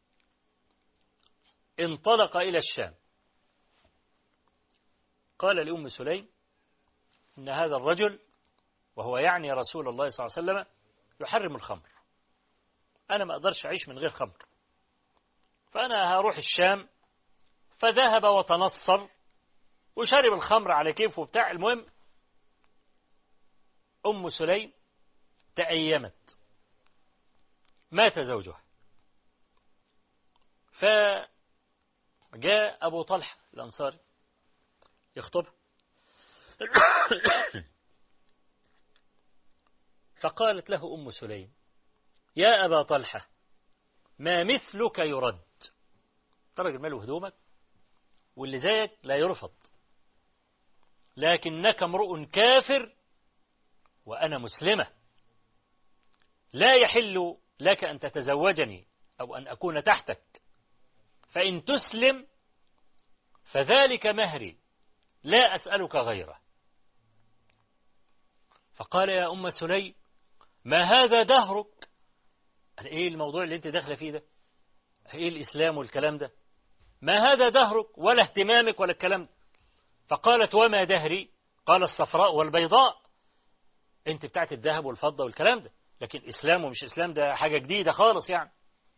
انطلق إلى الشام قال لأم سليم إن هذا الرجل وهو يعني رسول الله صلى الله عليه وسلم يحرم الخمر أنا ما أقدرش أعيش من غير خمر فأنا هروح الشام فذهب وتنصر وشرب الخمر على كيفه بتاع المهم أم سليم تأيمت مات زوجها فجاء أبو طلحة الأنصاري يخطبها فقالت له أم سليم يا أبا طلحة ما مثلك يرد ترى ماله هدومك واللي زيك لا يرفض لكنك امرؤ كافر وأنا مسلمة لا يحل لك أن تتزوجني أو أن أكون تحتك فإن تسلم فذلك مهري لا أسألك غيره فقال يا أم سليم ما هذا دهرك ايه الموضوع اللي انت داخله فيه ده ايه الاسلام والكلام ده ما هذا دهرك ولا اهتمامك ولا الكلام ده فقالت وما دهري قال الصفراء والبيضاء انت بتاعت الذهب والفضة والكلام ده لكن اسلام ومش اسلام ده حاجة جديدة خالص يعني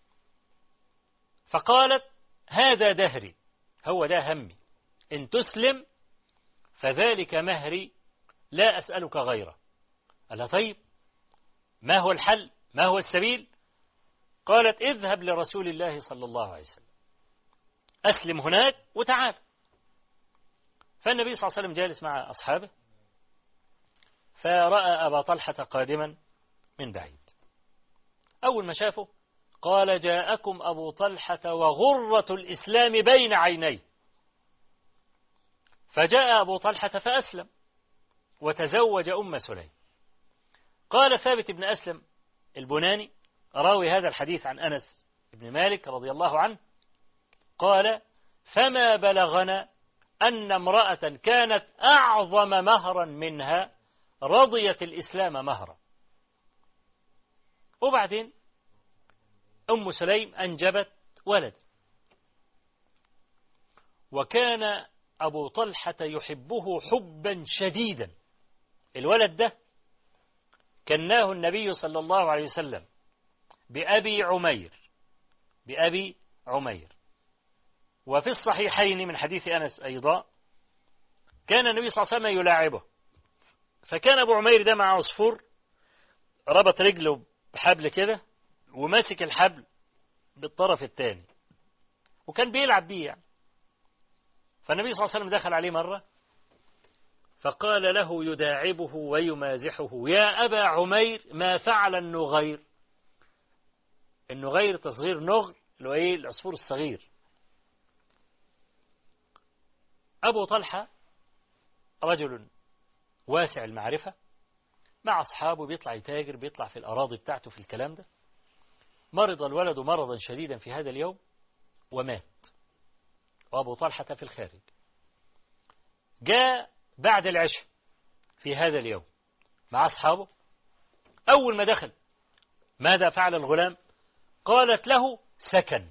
فقالت هذا دهري هو ده همي إن تسلم فذلك مهري لا أسألك غيره قال طيب ما هو الحل ما هو السبيل قالت اذهب لرسول الله صلى الله عليه وسلم أسلم هناك وتعال فالنبي صلى الله عليه وسلم جالس مع أصحابه فرأى أبا طلحة قادما من بعيد أول ما شافه قال جاءكم أبو طلحة وغرة الإسلام بين عينيه فجاء أبو طلحة فأسلم وتزوج أم سليم قال ثابت بن أسلم البناني راوي هذا الحديث عن أنس بن مالك رضي الله عنه قال فما بلغنا أن امرأة كانت أعظم مهرا منها رضيت الإسلام مهرا وبعدين أم سليم أنجبت ولد وكان أبو طلحة يحبه حبا شديدا الولد ده كناه النبي صلى الله عليه وسلم بأبي عمير بأبي عمير وفي الصحيحين من حديث أنس أيضا كان النبي صلى الله عليه وسلم يلاعبه فكان أبو عمير ده مع عصفور ربط رجله بحبل كده وماسك الحبل بالطرف الثاني وكان بيلعب بيه يعني فالنبي صلى الله عليه وسلم دخل عليه مرة فقال له يداعبه ويمازحه يا أبا عمير ما فعل النغير النغير تصغير نغر اللي هو ايه العصفور الصغير أبو طلحة رجل واسع المعرفة مع أصحابه بيطلع يتاجر بيطلع في الأراضي بتاعته في الكلام ده مرض الولد مرضا شديدا في هذا اليوم ومات وأبو طلحة في الخارج جاء بعد العشاء في هذا اليوم مع أصحابه أول ما دخل ماذا فعل الغلام قالت له سكن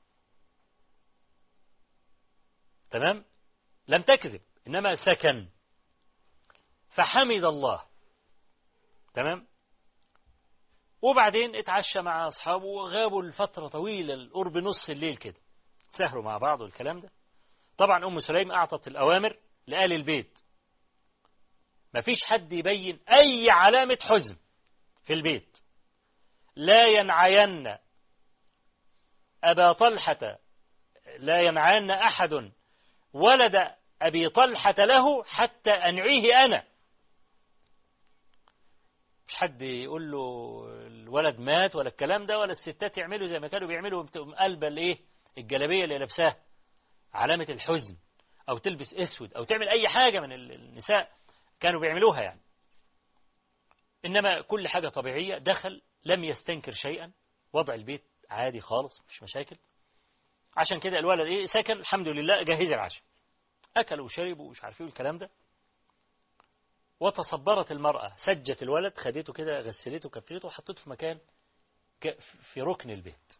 تمام لم تكذب إنما سكن فحمد الله تمام وبعدين اتعشى مع أصحابه وغابوا لفترة طويلة قرب نص الليل كده سهروا مع بعض والكلام ده طبعا أم سليم أعطت الأوامر لآل البيت مفيش حد يبين أي علامة حزن في البيت لا ينعين أبا طلحة لا ينعين أحد ولد أبي طلحة له حتى أنعيه أنا مش حد يقول له الولد مات ولا الكلام ده ولا الستات يعملوا زي ما كانوا بيعملوا قلب الايه الجلابيه اللي لابساها علامه الحزن او تلبس اسود او تعمل اي حاجه من النساء كانوا بيعملوها يعني انما كل حاجه طبيعيه دخل لم يستنكر شيئا وضع البيت عادي خالص مش مشاكل عشان كده الولد ايه سكن الحمد لله جهز العشاء اكل وشرب ومش عارفين الكلام ده وتصبرت المرأة سجت الولد خدته كده غسلته كفلته وحطته في مكان في ركن البيت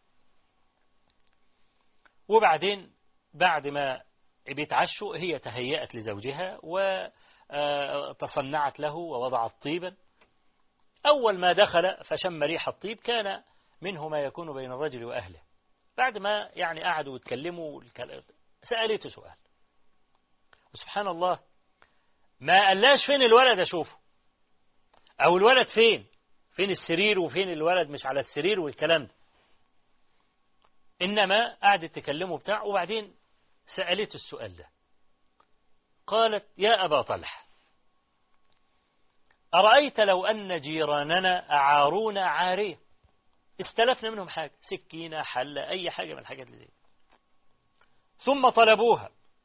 وبعدين بعد ما بيتعشوا هي تهيأت لزوجها وتصنعت له ووضعت طيبا أول ما دخل فشم ريح الطيب كان منه ما يكون بين الرجل وأهله بعد ما يعني قعدوا يتكلموا سألته سؤال وسبحان الله ما قالش فين الولد أشوفه أو الولد فين فين السرير وفين الولد مش على السرير والكلام ده إنما قعدت تكلمه بتاع وبعدين سألته السؤال ده قالت يا أبا طلح أرأيت لو أن جيراننا أعارونا عارية استلفنا منهم حاجة سكينة حلة أي حاجة من الحاجات اللي دي ثم طلبوها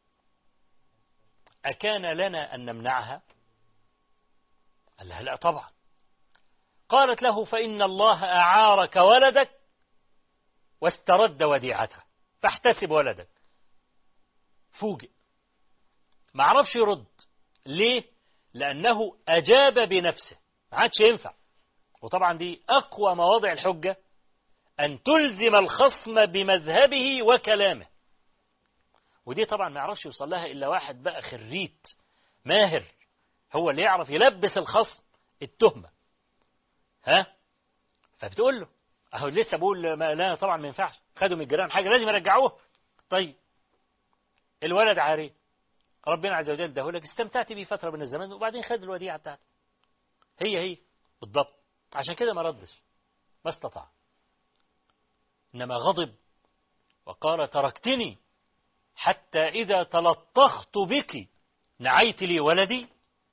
أكان لنا أن نمنعها قال لها لا طبعا قالت له فإن الله أعارك ولدك واسترد وديعته فاحتسب ولدك فوجئ ما عرفش يرد ليه لأنه أجاب بنفسه ما عادش ينفع وطبعا دي أقوى مواضع الحجة أن تلزم الخصم بمذهبه وكلامه ودي طبعا ما يعرفش يوصل لها إلا واحد بقى خريت ماهر هو اللي يعرف يلبس الخصم التهمة ها فبتقول له أهو لسه بقول ما لا طبعا ما ينفعش خدوا من الجيران حاجة لازم يرجعوه طيب الولد عاري ربنا عز وجل ده لك استمتعت بيه فترة من الزمان وبعدين خد الوديعة بتاعته هي هي بالضبط عشان كده ما ردش ما استطاع إنما غضب وقال تركتني حتى إذا تلطخت بك نعيت لي ولدي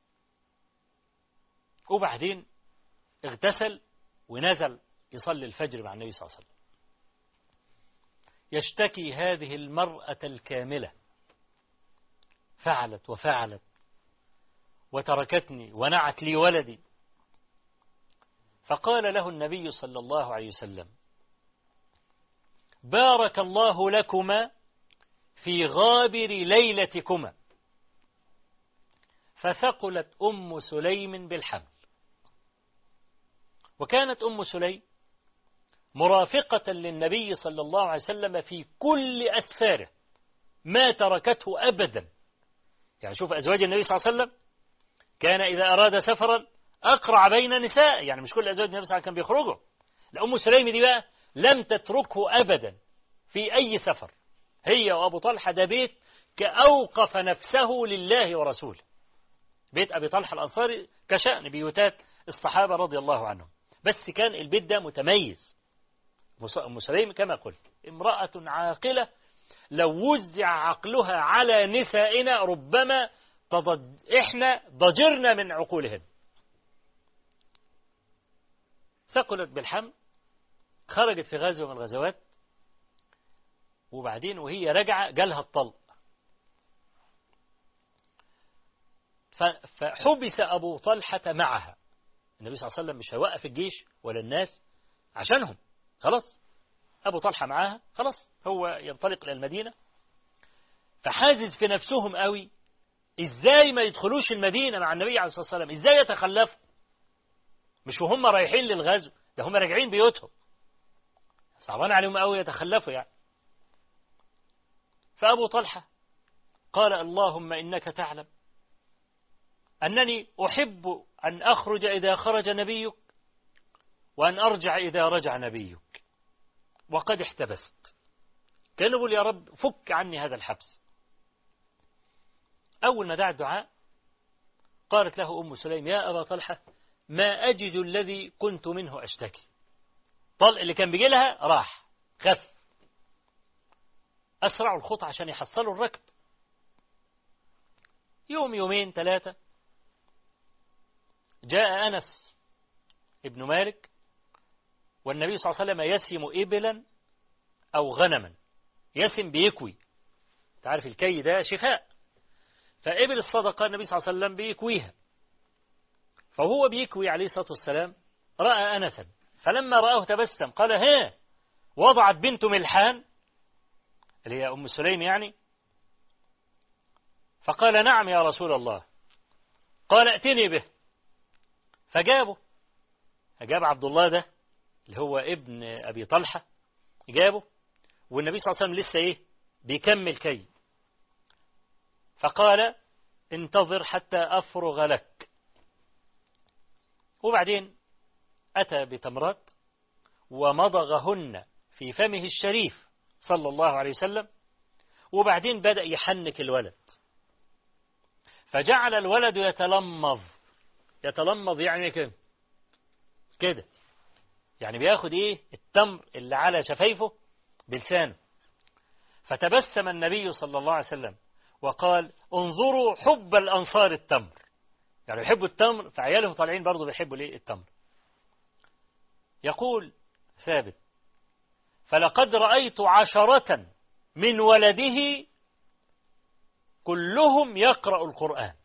وبعدين اغتسل ونزل يصلي الفجر مع النبي صلى الله عليه وسلم يشتكي هذه المرأة الكاملة فعلت وفعلت وتركتني ونعت لي ولدي فقال له النبي صلى الله عليه وسلم بارك الله لكما في غابر ليلتكما فثقلت أم سليم بالحمل وكانت أم سليم مرافقة للنبي صلى الله عليه وسلم في كل أسفاره ما تركته أبدا يعني شوف أزواج النبي صلى الله عليه وسلم كان إذا أراد سفرا أقرع بين نساء يعني مش كل أزواج النبي صلى الله عليه وسلم كان بيخرجوا لأم سليم دي بقى لم تتركه أبدا في أي سفر هي وأبو طلحة ده بيت كأوقف نفسه لله ورسوله بيت أبي طلحة الأنصاري كشأن بيوتات الصحابة رضي الله عنهم بس كان البيت ده متميز أم سليم كما قلت امرأة عاقلة لو وزع عقلها على نسائنا ربما تضج إحنا ضجرنا من عقولهن ثقلت بالحمل خرجت في غزوة من الغزوات وبعدين وهي راجعة جالها الطلق فحبس أبو طلحة معها النبي صلى الله عليه وسلم مش هيوقف الجيش ولا الناس عشانهم خلاص أبو طلحة معاها خلاص هو ينطلق إلى المدينة فحازز في نفسهم قوي إزاي ما يدخلوش المدينة مع النبي عليه الصلاة والسلام إزاي يتخلفوا مش وهم رايحين للغزو ده هم راجعين بيوتهم صعبان عليهم قوي يتخلفوا يعني فأبو طلحة قال اللهم إنك تعلم أنني أحب أن أخرج إذا خرج نبيك وأن أرجع إذا رجع نبيك وقد احتبست كان يقول يا رب فك عني هذا الحبس أول ما دعا الدعاء قالت له أم سليم يا أبا طلحة ما أجد الذي كنت منه أشتكي طلق اللي كان بيجي لها راح خف أسرعوا الخطى عشان يحصلوا الركب يوم يومين ثلاثة جاء أنس ابن مالك والنبي صلى الله عليه وسلم يسم إبلا أو غنما يسم بيكوي تعرف الكي ده شفاء فإبل الصدقة النبي صلى الله عليه وسلم بيكويها فهو بيكوي عليه الصلاة والسلام رأى أنسا فلما رآه تبسم قال ها وضعت بنت ملحان اللي هي أم سليم يعني فقال نعم يا رسول الله قال ائتني به فجابه جاب عبد الله ده اللي هو ابن أبي طلحة جابه والنبي صلى الله عليه وسلم لسه إيه بيكمل كي فقال انتظر حتى أفرغ لك وبعدين أتى بتمرات ومضغهن في فمه الشريف صلى الله عليه وسلم وبعدين بدأ يحنك الولد فجعل الولد يتلمظ يتلمظ يعني كده كده يعني بياخد ايه التمر اللي على شفايفه بلسانه فتبسم النبي صلى الله عليه وسلم وقال انظروا حب الأنصار التمر يعني يحبوا التمر فعيالهم طالعين برضه بيحبوا ليه التمر يقول ثابت فلقد رأيت عشرة من ولده كلهم يقرأ القرآن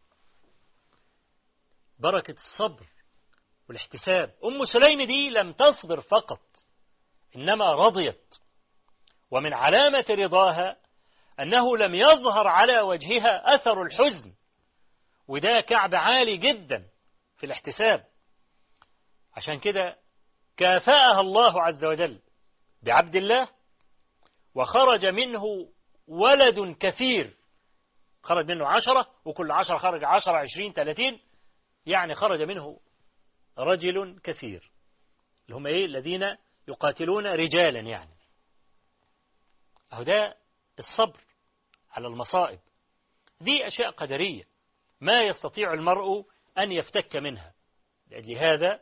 بركة الصبر والاحتساب أم سليم دي لم تصبر فقط إنما رضيت ومن علامة رضاها أنه لم يظهر على وجهها أثر الحزن وده كعب عالي جدا في الاحتساب عشان كده كافأها الله عز وجل بعبد الله وخرج منه ولد كثير خرج منه عشرة وكل عشرة خرج عشرة عشرين ثلاثين يعني خرج منه رجل كثير اللي هم ايه الذين يقاتلون رجالا يعني أهو ده الصبر على المصائب دي أشياء قدرية ما يستطيع المرء أن يفتك منها لهذا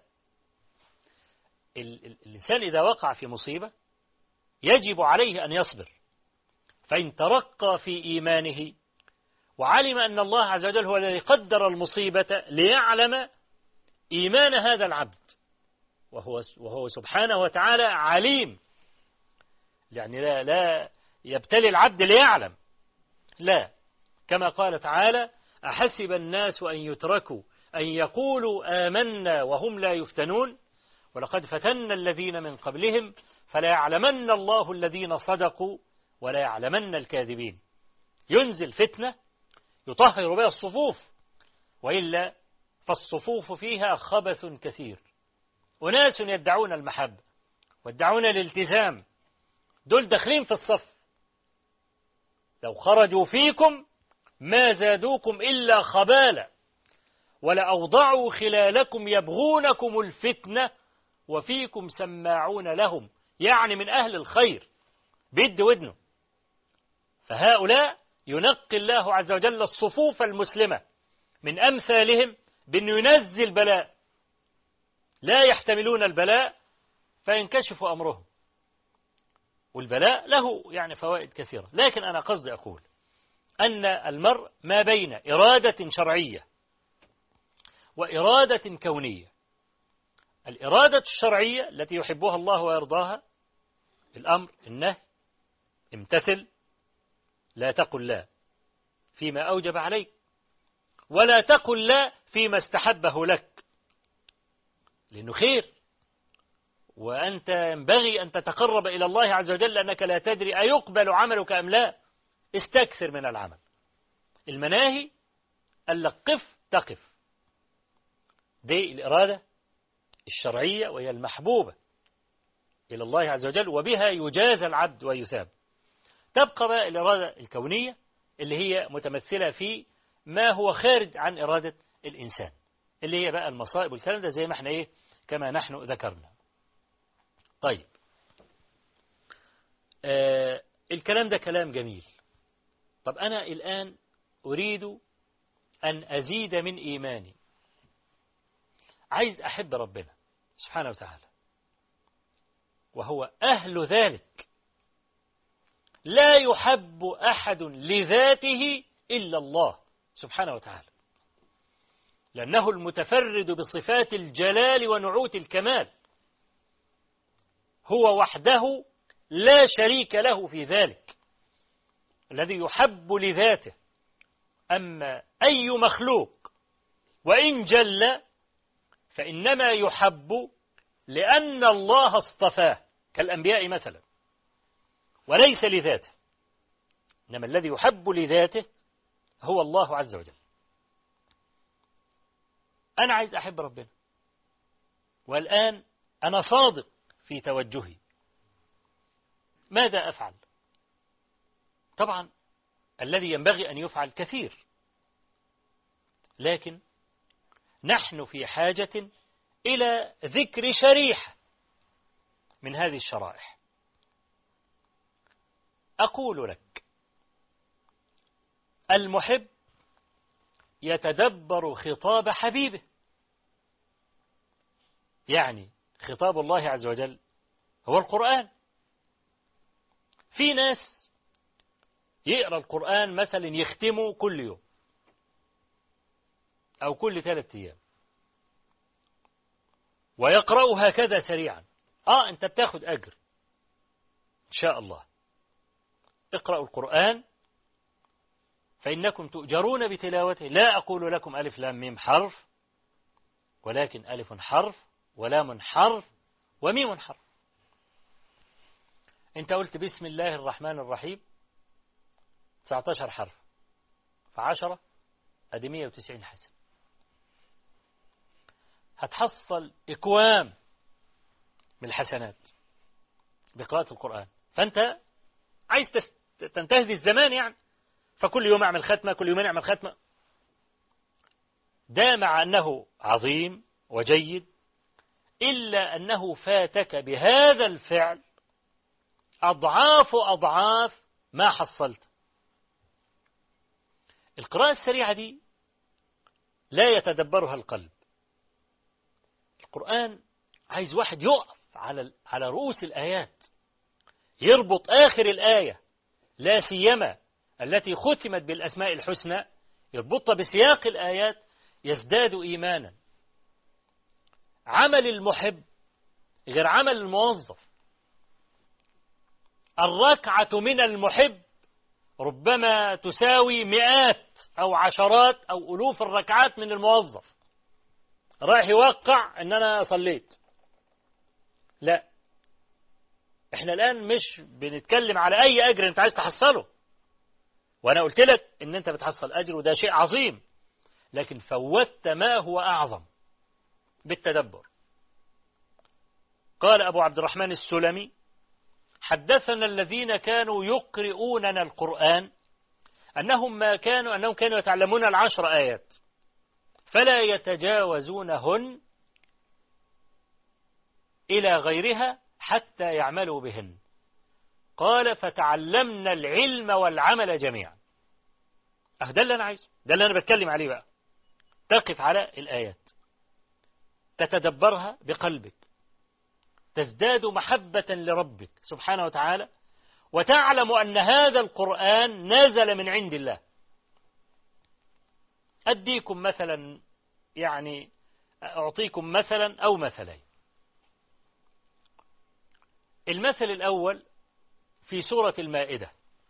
الإنسان إذا وقع في مصيبة يجب عليه أن يصبر فإن ترقى في إيمانه وعلم أن الله عز وجل هو الذي قدر المصيبة ليعلم إيمان هذا العبد وهو, وهو سبحانه وتعالى عليم يعني لا, لا يبتلي العبد ليعلم لا كما قال تعالى أحسب الناس أن يتركوا أن يقولوا آمنا وهم لا يفتنون ولقد فتنا الذين من قبلهم فلا يعلمن الله الذين صدقوا ولا يعلمن الكاذبين ينزل فتنة يطهر بها الصفوف وإلا فالصفوف فيها خبث كثير أناس يدعون المحبة ويدعون الالتزام دول داخلين في الصف لو خرجوا فيكم ما زادوكم إلا خبالا ولأوضعوا خلالكم يبغونكم الفتنة وفيكم سماعون لهم يعني من أهل الخير بيد ودنه فهؤلاء ينقي الله عز وجل الصفوف المسلمة من أمثالهم بأنه ينزل بلاء لا يحتملون البلاء فينكشف أمرهم والبلاء له يعني فوائد كثيرة لكن أنا قصدي أقول أن المرء ما بين إرادة شرعية وإرادة كونية الإرادة الشرعية التي يحبها الله ويرضاها الأمر النهي امتثل لا تقل لا فيما أوجب عليك ولا تقل لا فيما استحبه لك لأنه خير وأنت ينبغي أن تتقرب إلى الله عز وجل لأنك لا تدري أيقبل عملك أم لا استكثر من العمل المناهي قال لك قف تقف دي الإرادة الشرعية وهي المحبوبة إلى الله عز وجل وبها يجازى العبد ويثاب تبقى بقى الإرادة الكونية اللي هي متمثلة في ما هو خارج عن إرادة الإنسان اللي هي بقى المصائب والكلام ده زي ما احنا إيه كما نحن ذكرنا طيب آه الكلام ده كلام جميل طب أنا الآن أريد أن أزيد من إيماني عايز أحب ربنا سبحانه وتعالى وهو أهل ذلك لا يحب أحد لذاته إلا الله سبحانه وتعالى لأنه المتفرد بصفات الجلال ونعوت الكمال هو وحده لا شريك له في ذلك الذي يحب لذاته أما أي مخلوق وإن جل فإنما يحب لأن الله اصطفاه كالأنبياء مثلا وليس لذاته إنما الذي يحب لذاته هو الله عز وجل أنا عايز أحب ربنا والآن أنا صادق في توجهي ماذا أفعل طبعا الذي ينبغي أن يفعل كثير لكن نحن في حاجة إلى ذكر شريحة من هذه الشرائح أقول لك المحب يتدبر خطاب حبيبه يعني خطاب الله عز وجل هو القرآن في ناس يقرأ القرآن مثلا يختمه كل يوم أو كل ثلاثة أيام ويقرأه هكذا سريعا آه أنت بتاخد أجر إن شاء الله اقرأوا القرآن فإنكم تؤجرون بتلاوته لا أقول لكم ألف لام ميم حرف ولكن ألف حرف ولام حرف وميم حرف أنت قلت بسم الله الرحمن الرحيم 19 حرف فعشرة أدي 190 حسن هتحصل إكوام من الحسنات بقراءة القرآن فأنت عايز تنتهي الزمان يعني فكل يوم أعمل ختمة كل يومين أعمل ختمة ده مع أنه عظيم وجيد إلا أنه فاتك بهذا الفعل أضعاف أضعاف ما حصلت القراءة السريعة دي لا يتدبرها القلب القرآن عايز واحد يقف على على رؤوس الآيات يربط آخر الآية لا سيما التي ختمت بالأسماء الحسنى يربطها بسياق الآيات يزداد إيمانا عمل المحب غير عمل الموظف الركعة من المحب ربما تساوي مئات أو عشرات أو ألوف الركعات من الموظف رايح يوقع أن أنا صليت لا احنا الآن مش بنتكلم على أي أجر أنت عايز تحصله وأنا قلت لك أن أنت بتحصل أجر وده شيء عظيم لكن فوتت ما هو أعظم بالتدبر قال أبو عبد الرحمن السلمي حدثنا الذين كانوا يقرؤوننا القرآن أنهم ما كانوا أنهم كانوا يتعلمون العشر آيات فلا يتجاوزونهن إلى غيرها حتى يعملوا بهن قال فتعلمنا العلم والعمل جميعا أه ده اللي أنا عايزه ده اللي أنا بتكلم عليه بقى تقف على الآيات تتدبرها بقلبك تزداد محبة لربك سبحانه وتعالى وتعلم أن هذا القرآن نزل من عند الله أديكم مثلا يعني أعطيكم مثلا أو مثلين المثل الأول في سورة المائدة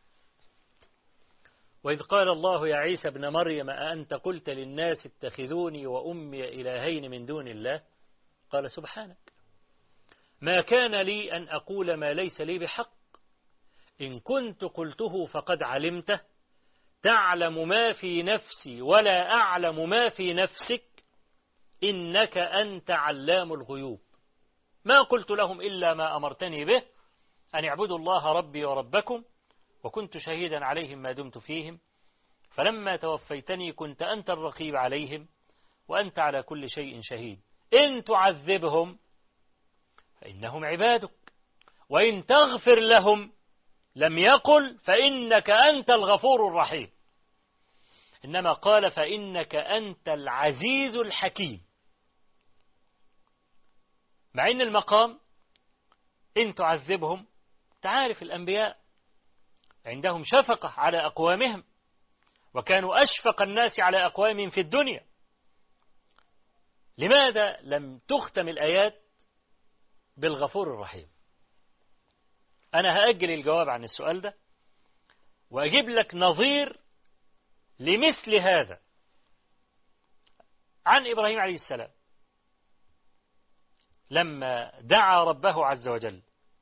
وإذ قال الله يا عيسى ابن مريم أأنت قلت للناس اتخذوني وأمي إلهين من دون الله قال سبحانك ما كان لي أن أقول ما ليس لي بحق إن كنت قلته فقد علمته تعلم ما في نفسي ولا أعلم ما في نفسك إنك أنت علام الغيوب ما قلت لهم إلا ما أمرتني به أن اعبدوا الله ربي وربكم وكنت شهيدا عليهم ما دمت فيهم فلما توفيتني كنت أنت الرقيب عليهم وأنت على كل شيء شهيد إن تعذبهم فإنهم عبادك وإن تغفر لهم لم يقل فإنك أنت الغفور الرحيم إنما قال فإنك أنت العزيز الحكيم مع إن المقام إن تعذبهم تعارف الأنبياء عندهم شفقة على أقوامهم وكانوا أشفق الناس على أقوامهم في الدنيا لماذا لم تختم الآيات بالغفور الرحيم أنا هأجل الجواب عن السؤال ده وأجيب لك نظير لمثل هذا عن إبراهيم عليه السلام لما دعا ربه عز وجل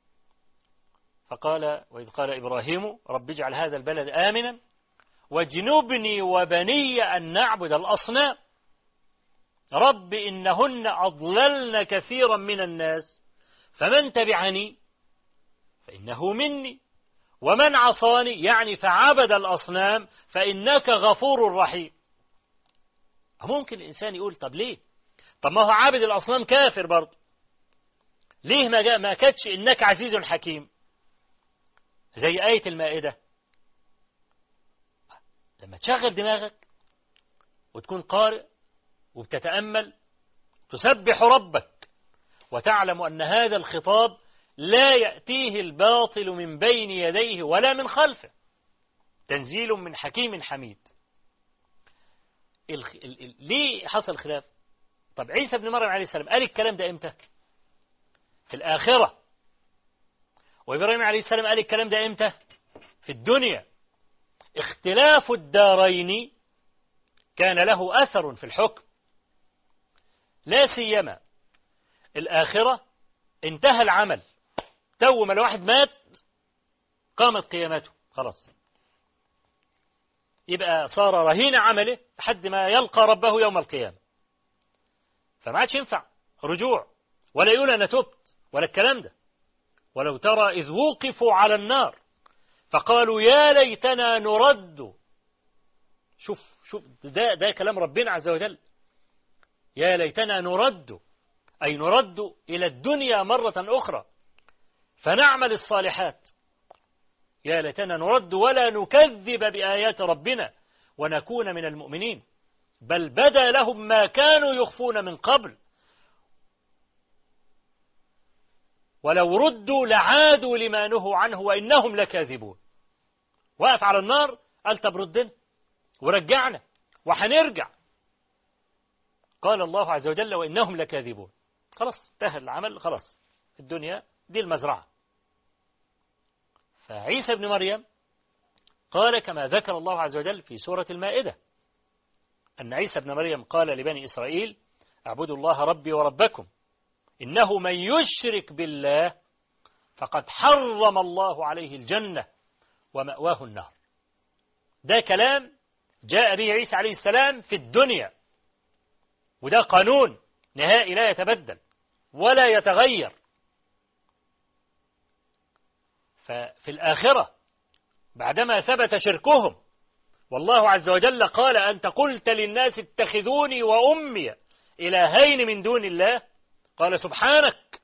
فقال وإذ قال إبراهيم رب اجعل هذا البلد آمنا واجنبني وبني أن نعبد الأصنام رب إنهن أضللن كثيرا من الناس فمن تبعني فإنه مني ومن عصاني يعني فعبد الأصنام فإنك غفور رحيم ممكن الإنسان يقول طب ليه طب ما هو عابد الأصنام كافر برضه ليه ما, جاء ما كتش إنك عزيز حكيم زي آية المائدة لما تشغل دماغك وتكون قارئ وبتتأمل تسبح ربك وتعلم أن هذا الخطاب لا يأتيه الباطل من بين يديه ولا من خلفه تنزيل من حكيم حميد الخ... ال... ال... ليه حصل خلاف طب عيسى بن مريم عليه السلام قال الكلام ده امتى في الآخرة وإبراهيم عليه السلام قال الكلام ده امتى في الدنيا اختلاف الدارين كان له أثر في الحكم لا سيما الآخرة انتهى العمل تو ما الواحد مات قامت قيامته خلاص يبقى صار رهين عمله لحد ما يلقى ربه يوم القيامة فما عادش ينفع رجوع ولا يقول أنا تبت ولا الكلام ده ولو ترى إذ وقفوا على النار فقالوا يا ليتنا نرد شوف شوف ده ده كلام ربنا عز وجل يا ليتنا نرد أي نرد إلى الدنيا مرة أخرى فنعمل الصالحات يا ليتنا نرد ولا نكذب بآيات ربنا ونكون من المؤمنين بل بدا لهم ما كانوا يخفون من قبل ولو ردوا لعادوا لما نهوا عنه وإنهم لكاذبون وقف على النار قال طب ردنا ورجعنا وهنرجع قال الله عز وجل وإنهم لكاذبون خلاص انتهى العمل خلاص الدنيا دي المزرعة فعيسى بن مريم قال كما ذكر الله عز وجل في سورة المائدة أن عيسى بن مريم قال لبني إسرائيل اعبدوا الله ربي وربكم إنه من يشرك بالله فقد حرم الله عليه الجنة ومأواه النار ده كلام جاء به عيسى عليه السلام في الدنيا وده قانون نهائي لا يتبدل ولا يتغير ففي الآخرة بعدما ثبت شركهم والله عز وجل قال أنت قلت للناس اتخذوني وأمي إلهين من دون الله قال سبحانك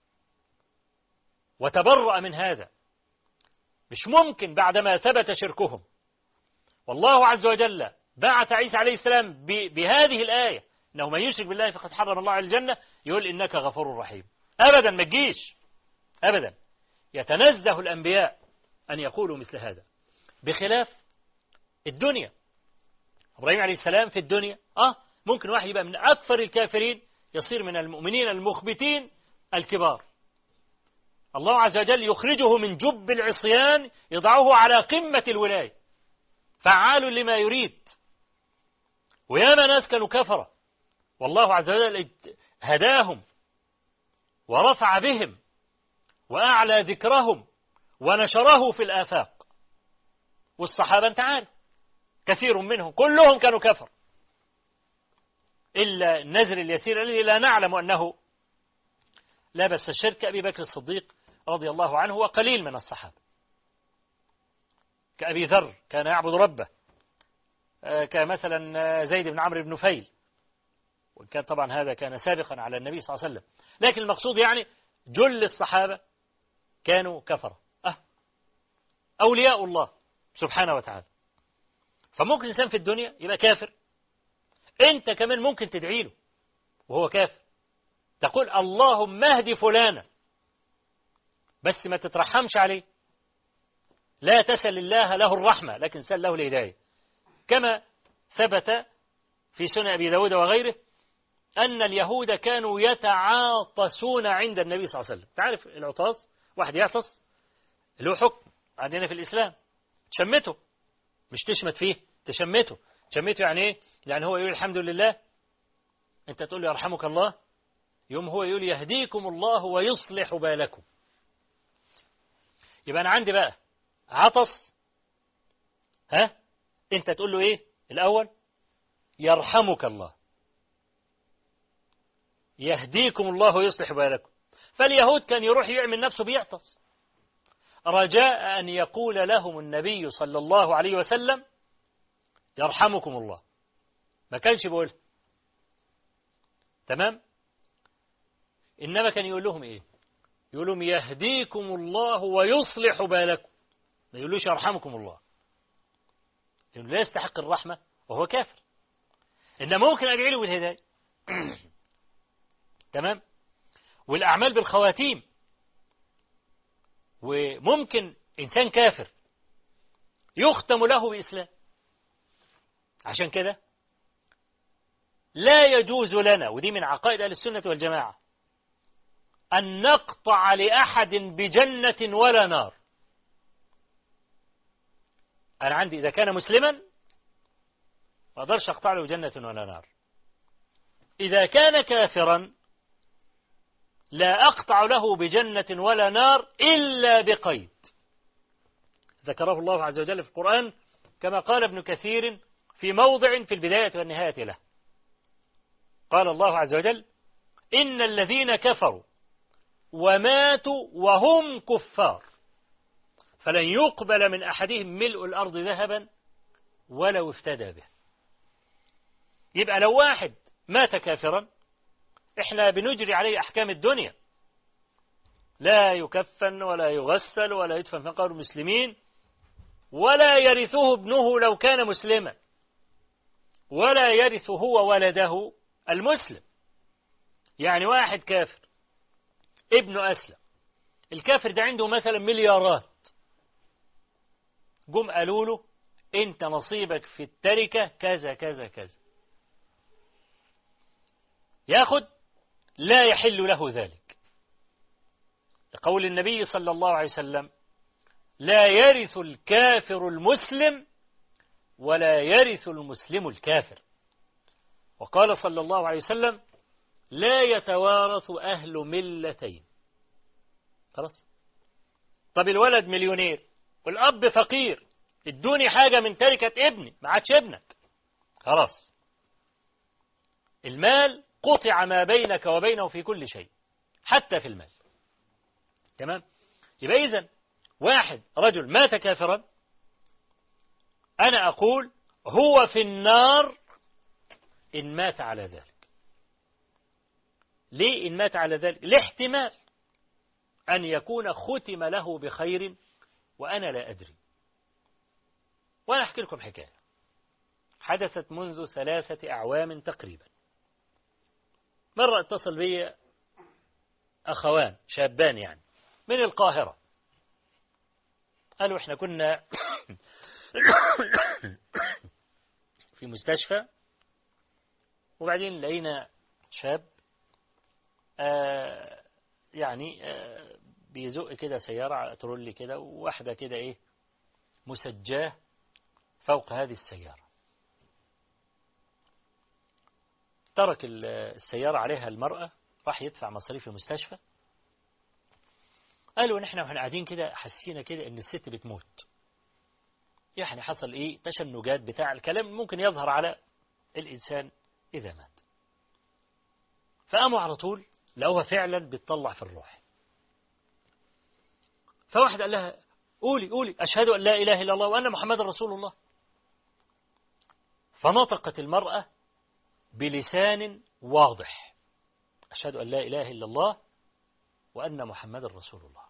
وتبرأ من هذا مش ممكن بعدما ثبت شركهم والله عز وجل بعث عيسى عليه السلام بهذه الآية أنه من يشرك بالله فقد حرم الله على الجنة يقول إنك غفور رحيم أبدا ما تجيش أبدا يتنزه الأنبياء أن يقولوا مثل هذا بخلاف الدنيا إبراهيم عليه السلام في الدنيا آه ممكن واحد يبقى من أكثر الكافرين يصير من المؤمنين المخبتين الكبار الله عز وجل يخرجه من جب العصيان يضعه على قمة الولاية فعال لما يريد وياما ناس كانوا كفرة والله عز وجل هداهم ورفع بهم وأعلى ذكرهم ونشره في الآفاق والصحابة أنت عارف كثير منهم كلهم كانوا كفر إلا النزل اليسير الذي لا نعلم أنه لبس الشرك أبي بكر الصديق رضي الله عنه وقليل من الصحابة كأبي ذر كان يعبد ربه كمثلا زيد بن عمرو بن نفيل وكان طبعا هذا كان سابقا على النبي صلى الله عليه وسلم لكن المقصود يعني جل الصحابة كانوا كفرة أه أولياء الله سبحانه وتعالى فممكن إنسان في الدنيا يبقى كافر أنت كمان ممكن تدعي له وهو كافر تقول اللهم اهد فلانا بس ما تترحمش عليه لا تسل الله له الرحمة لكن سل له الهداية كما ثبت في سنن أبي داود وغيره أن اليهود كانوا يتعاطسون عند النبي صلى الله عليه وسلم تعرف العطاس واحد يعطس له حكم عندنا في الإسلام تشمته مش تشمت فيه تشمته تشمته يعني ايه يعني هو يقول الحمد لله انت تقول له يرحمك الله يوم هو يقول يهديكم الله ويصلح بالكم يبقى أنا عندي بقى عطس ها انت تقول له ايه الأول يرحمك الله يهديكم الله ويصلح بالكم فاليهود كان يروح يعمل نفسه بيعطس رجاء أن يقول لهم النبي صلى الله عليه وسلم يرحمكم الله ما كانش بيقول تمام إنما كان يقول لهم إيه يقول لهم يهديكم الله ويصلح بالكم ما يقولوش يرحمكم الله لأنه لا يستحق الرحمة وهو كافر إنما ممكن أدعي له بالهداية تمام والأعمال بالخواتيم وممكن إنسان كافر يختم له بإسلام عشان كده لا يجوز لنا ودي من عقائد أهل السنة والجماعة أن نقطع لأحد بجنة ولا نار أنا عندي إذا كان مسلما ما أقدرش أقطع له جنة ولا نار إذا كان كافرا لا أقطع له بجنة ولا نار إلا بقيد ذكره الله عز وجل في القرآن كما قال ابن كثير في موضع في البداية والنهاية له قال الله عز وجل إن الذين كفروا وماتوا وهم كفار فلن يقبل من أحدهم ملء الأرض ذهبا ولو افتدى به يبقى لو واحد مات كافرا احنا بنجري عليه أحكام الدنيا لا يكفن ولا يغسل ولا يدفن في قبر المسلمين ولا يرثه ابنه لو كان مسلما ولا يرث هو ولده المسلم يعني واحد كافر ابنه أسلم الكافر ده عنده مثلا مليارات جم قالوا له انت نصيبك في التركة كذا كذا كذا ياخد لا يحل له ذلك لقول النبي صلى الله عليه وسلم لا يرث الكافر المسلم ولا يرث المسلم الكافر وقال صلى الله عليه وسلم لا يتوارث أهل ملتين خلاص طب الولد مليونير والأب فقير ادوني حاجة من تركة ابني ما عادش ابنك خلاص المال قطع ما بينك وبينه في كل شيء حتى في المال تمام يبقى إذن واحد رجل مات كافرا أنا أقول هو في النار إن مات على ذلك ليه إن مات على ذلك لاحتمال أن يكون ختم له بخير وأنا لا أدري وأنا أحكي لكم حكاية حدثت منذ ثلاثة أعوام تقريبا مرة اتصل بي أخوان شابان يعني من القاهرة قالوا احنا كنا في مستشفى وبعدين لقينا شاب آه يعني آه بيزق كده سيارة على ترولي كده وواحدة كده ايه مسجاه فوق هذه السيارة ترك السيارة عليها المرأة راح يدفع مصاريف المستشفى قالوا نحن واحنا قاعدين كده حسينا كده ان الست بتموت يعني حصل ايه تشنجات بتاع الكلام ممكن يظهر على الانسان اذا مات فقاموا على طول لقوها فعلا بتطلع في الروح فواحد قال لها قولي قولي أشهد أن لا إله إلا الله وأن محمد رسول الله فنطقت المرأة بلسان واضح أشهد أن لا إله إلا الله وأن محمد رسول الله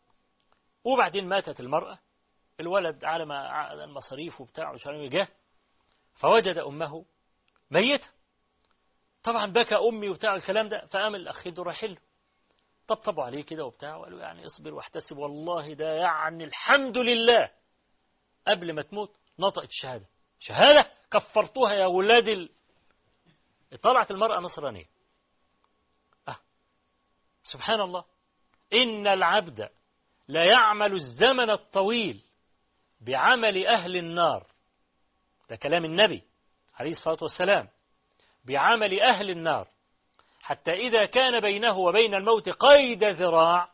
وبعدين ماتت المرأة الولد على ما المصاريف وبتاع جه فوجد أمه ميتة طبعا بكى أمي وبتاع الكلام ده فقام الأخ يدور حلو طبطبوا عليه كده وبتاع وقالوا يعني اصبر واحتسب والله ده يعني الحمد لله قبل ما تموت نطقت الشهادة شهادة كفرتوها يا ولاد ال... طلعت المرأة نصرانية أه. سبحان الله إن العبد لا يعمل الزمن الطويل بعمل أهل النار ده كلام النبي عليه الصلاة والسلام بعمل أهل النار حتى إذا كان بينه وبين الموت قيد ذراع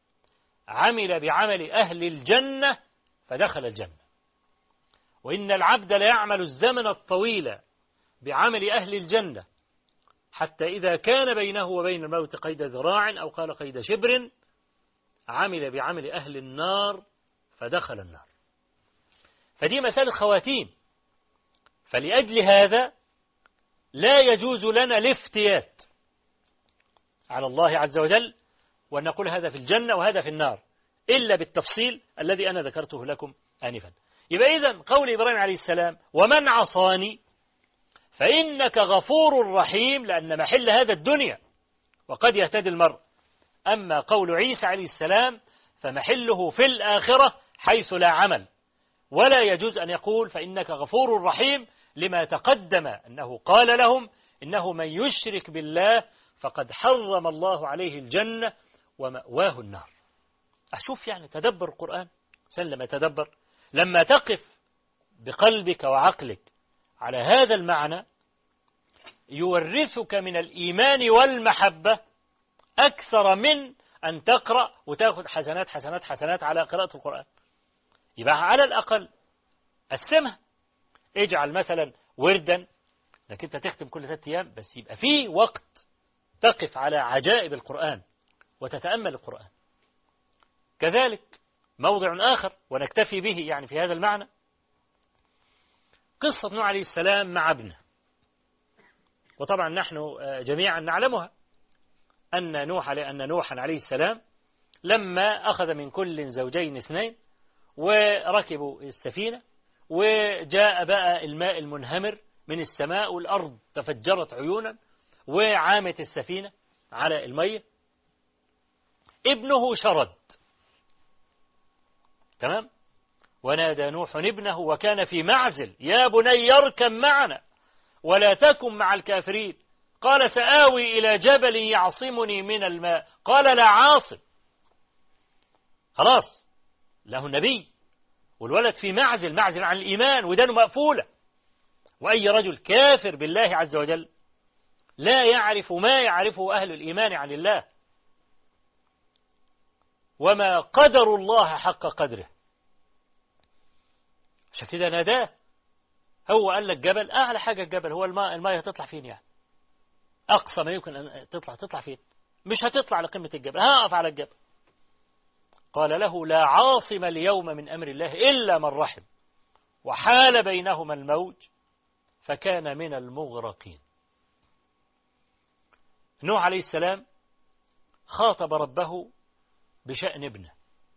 عمل بعمل أهل الجنة فدخل الجنة وإن العبد ليعمل الزمن الطويل بعمل أهل الجنة حتى إذا كان بينه وبين الموت قيد ذراع أو قال قيد شبر عمل بعمل أهل النار فدخل النار فدي مسألة خواتيم فلأجل هذا لا يجوز لنا الافتيات على الله عز وجل وأن نقول هذا في الجنة وهذا في النار إلا بالتفصيل الذي أنا ذكرته لكم آنفا يبقى إذن قول إبراهيم عليه السلام ومن عصاني فإنك غفور رحيم لأن محل هذا الدنيا وقد يهتدي المرء أما قول عيسى عليه السلام فمحله في الآخرة حيث لا عمل ولا يجوز أن يقول فإنك غفور رحيم لما تقدم أنه قال لهم إنه من يشرك بالله فقد حرم الله عليه الجنة ومأواه النار أشوف يعني تدبر القرآن سلم تدبر لما تقف بقلبك وعقلك على هذا المعنى يورثك من الإيمان والمحبة أكثر من أن تقرأ وتأخذ حسنات حسنات حسنات على قراءة القرآن يبقى على الأقل قسمها اجعل مثلا وردا انك انت تختم كل ثلاثة ايام بس يبقى في وقت تقف على عجائب القرآن وتتأمل القرآن كذلك موضع آخر ونكتفي به يعني في هذا المعنى قصة نوح عليه السلام مع ابنه وطبعا نحن جميعا نعلمها أن نوح أن نوحا عليه السلام لما أخذ من كل زوجين اثنين وركبوا السفينة وجاء بقى الماء المنهمر من السماء والأرض تفجرت عيونا وعامت السفينة على المية ابنه شرد تمام ونادى نوح ابنه وكان في معزل يا بني اركب معنا ولا تكن مع الكافرين قال سآوي إلى جبل يعصمني من الماء قال لا عاصم خلاص له نبي والولد في معزل معزل عن الإيمان ودانه مقفولة وأي رجل كافر بالله عز وجل لا يعرف ما يعرفه أهل الإيمان عن الله وما قدر الله حق قدره عشان كده ناداه هو قال لك جبل أعلى حاجة الجبل هو الماء الماء هتطلع فين يعني أقصى ما يمكن أن تطلع تطلع فين مش هتطلع لقمة الجبل هقف على الجبل قال له لا عاصم اليوم من أمر الله إلا من رحم وحال بينهما الموج فكان من المغرقين نوح عليه السلام خاطب ربه بشأن ابنه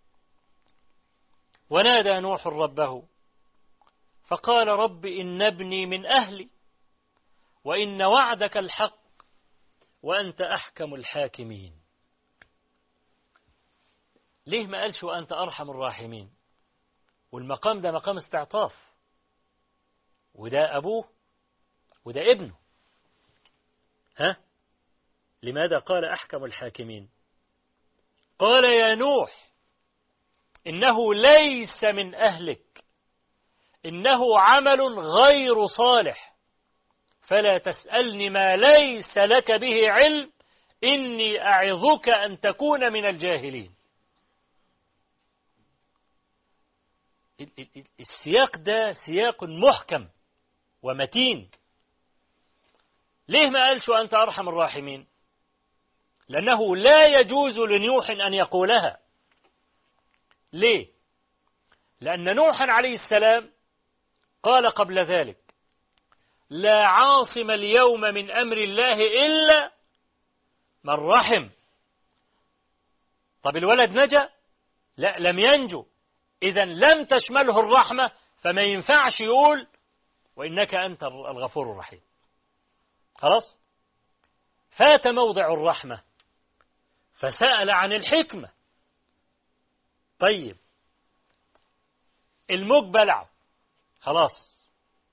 ونادى نوح ربه فقال رب إن ابني من أهلي وإن وعدك الحق وأنت أحكم الحاكمين ليه ما قالش وأنت أرحم الراحمين والمقام ده مقام استعطاف وده أبوه وده ابنه ها لماذا قال أحكم الحاكمين قال يا نوح إنه ليس من أهلك إنه عمل غير صالح فلا تسألني ما ليس لك به علم إني أعظك أن تكون من الجاهلين السياق ده سياق محكم ومتين ليه ما قالش أنت أرحم الراحمين لأنه لا يجوز لنوح أن يقولها ليه لأن نوحا عليه السلام قال قبل ذلك لا عاصم اليوم من أمر الله إلا من رحم طب الولد نجا لا لم ينجو إذا لم تشمله الرحمة فما ينفعش يقول وإنك أنت الغفور الرحيم خلاص فات موضع الرحمة فسأل عن الحكمة طيب الموج بلعه خلاص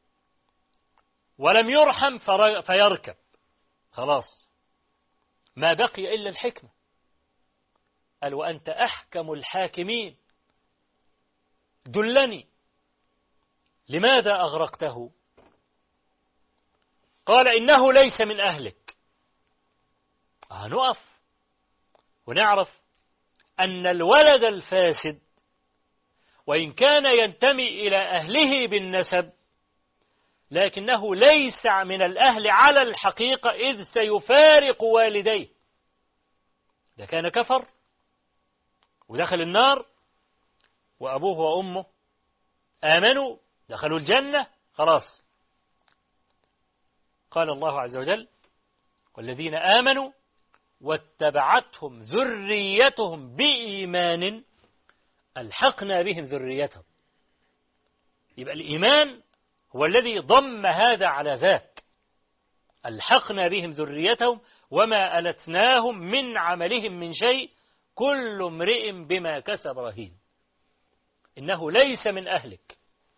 ولم يرحم فيركب خلاص ما بقي إلا الحكمة قال وأنت أحكم الحاكمين دلني لماذا أغرقته قال إنه ليس من أهلك هنقف ونعرف أن الولد الفاسد وإن كان ينتمي إلى أهله بالنسب لكنه ليس من الأهل على الحقيقة إذ سيفارق والديه ده كان كفر ودخل النار وأبوه وأمه آمنوا دخلوا الجنة خلاص قال الله عز وجل والذين آمنوا واتبعتهم ذريتهم بإيمان ألحقنا بهم ذريتهم يبقى الإيمان هو الذي ضم هذا على ذاك ألحقنا بهم ذريتهم وما ألتناهم من عملهم من شيء كل امرئ بما كسب رهين إنه ليس من أهلك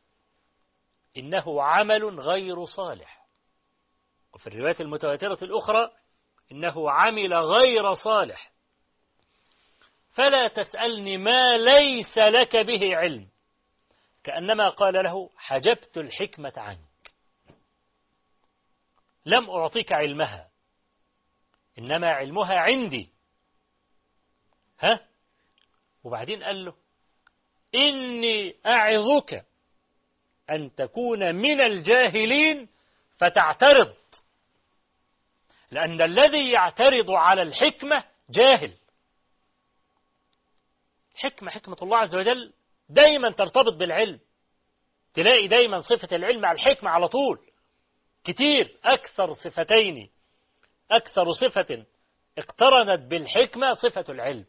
إنه عمل غير صالح وفي الروايات المتواترة الأخرى إنه عمل غير صالح فلا تسألني ما ليس لك به علم كأنما قال له حجبت الحكمة عنك لم أعطيك علمها إنما علمها عندي ها وبعدين قال له إني أعظك أن تكون من الجاهلين فتعترض لأن الذي يعترض على الحكمة جاهل حكمة حكمة الله عز وجل دايما ترتبط بالعلم تلاقي دايما صفة العلم مع الحكمة على طول كتير أكثر صفتين أكثر صفة اقترنت بالحكمة صفة العلم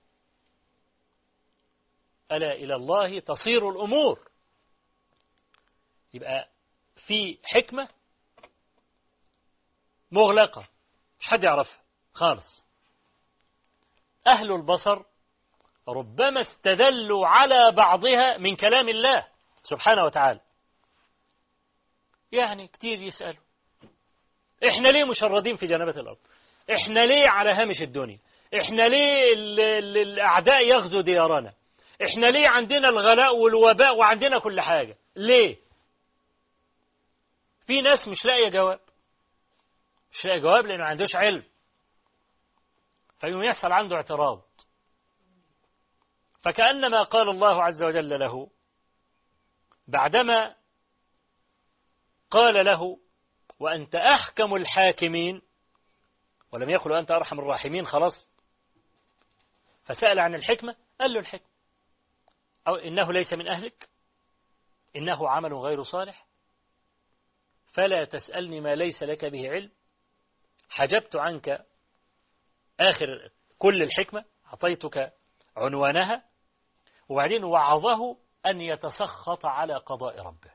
ألا إلى الله تصير الأمور يبقى في حكمة مغلقة مش حد يعرفها خالص أهل البصر ربما استدلوا على بعضها من كلام الله سبحانه وتعالى يعني كتير يسألوا احنا ليه مشردين في جنبات الأرض احنا ليه على هامش الدنيا احنا ليه ال ال الأعداء يغزو ديارنا احنا ليه عندنا الغلاء والوباء وعندنا كل حاجة ليه في ناس مش لاقية جواب مش لاقية جواب لأنه ما عندوش علم فيوم يحصل عنده اعتراض فكأنما قال الله عز وجل له بعدما قال له وأنت أحكم الحاكمين ولم يقل وأنت أرحم الراحمين خلاص فسأل عن الحكمة قال له الحكمة أو إنه ليس من أهلك إنه عمل غير صالح فلا تسألني ما ليس لك به علم حجبت عنك آخر كل الحكمة أعطيتك عنوانها وبعدين وعظه أن يتسخط على قضاء ربه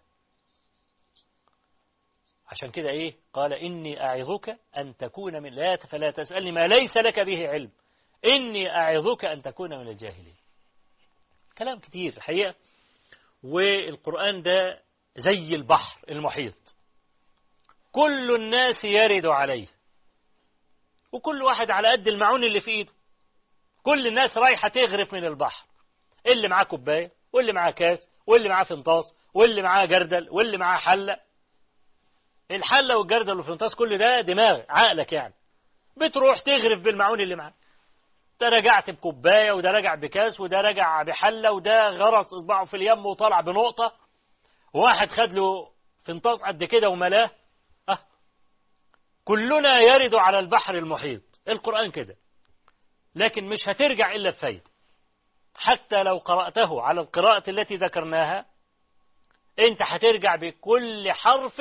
عشان كده إيه قال إني أعظك أن تكون من لا فلا تسألني ما ليس لك به علم إني أعظك أن تكون من الجاهلين كلام كتير حقيقة والقرآن ده زي البحر المحيط كل الناس يرد عليه وكل واحد على قد المعون اللي في ايده كل الناس رايحة تغرف من البحر اللي معاه كوباية واللي معاه كاس واللي معاه فنطاس واللي معاه جردل واللي معاه حلة الحلة والجردل والفنطاس كل ده دماغ عقلك يعني بتروح تغرف بالمعون اللي معاه ده رجعت بكوباية وده رجع بكاس وده رجع بحلة وده غرس إصبعه في اليم وطلع بنقطة واحد خد له فنطاس قد كده وملاه أه كلنا يرد على البحر المحيط القرآن كده لكن مش هترجع إلا بفايدة حتى لو قرأته على القراءة التي ذكرناها انت هترجع بكل حرف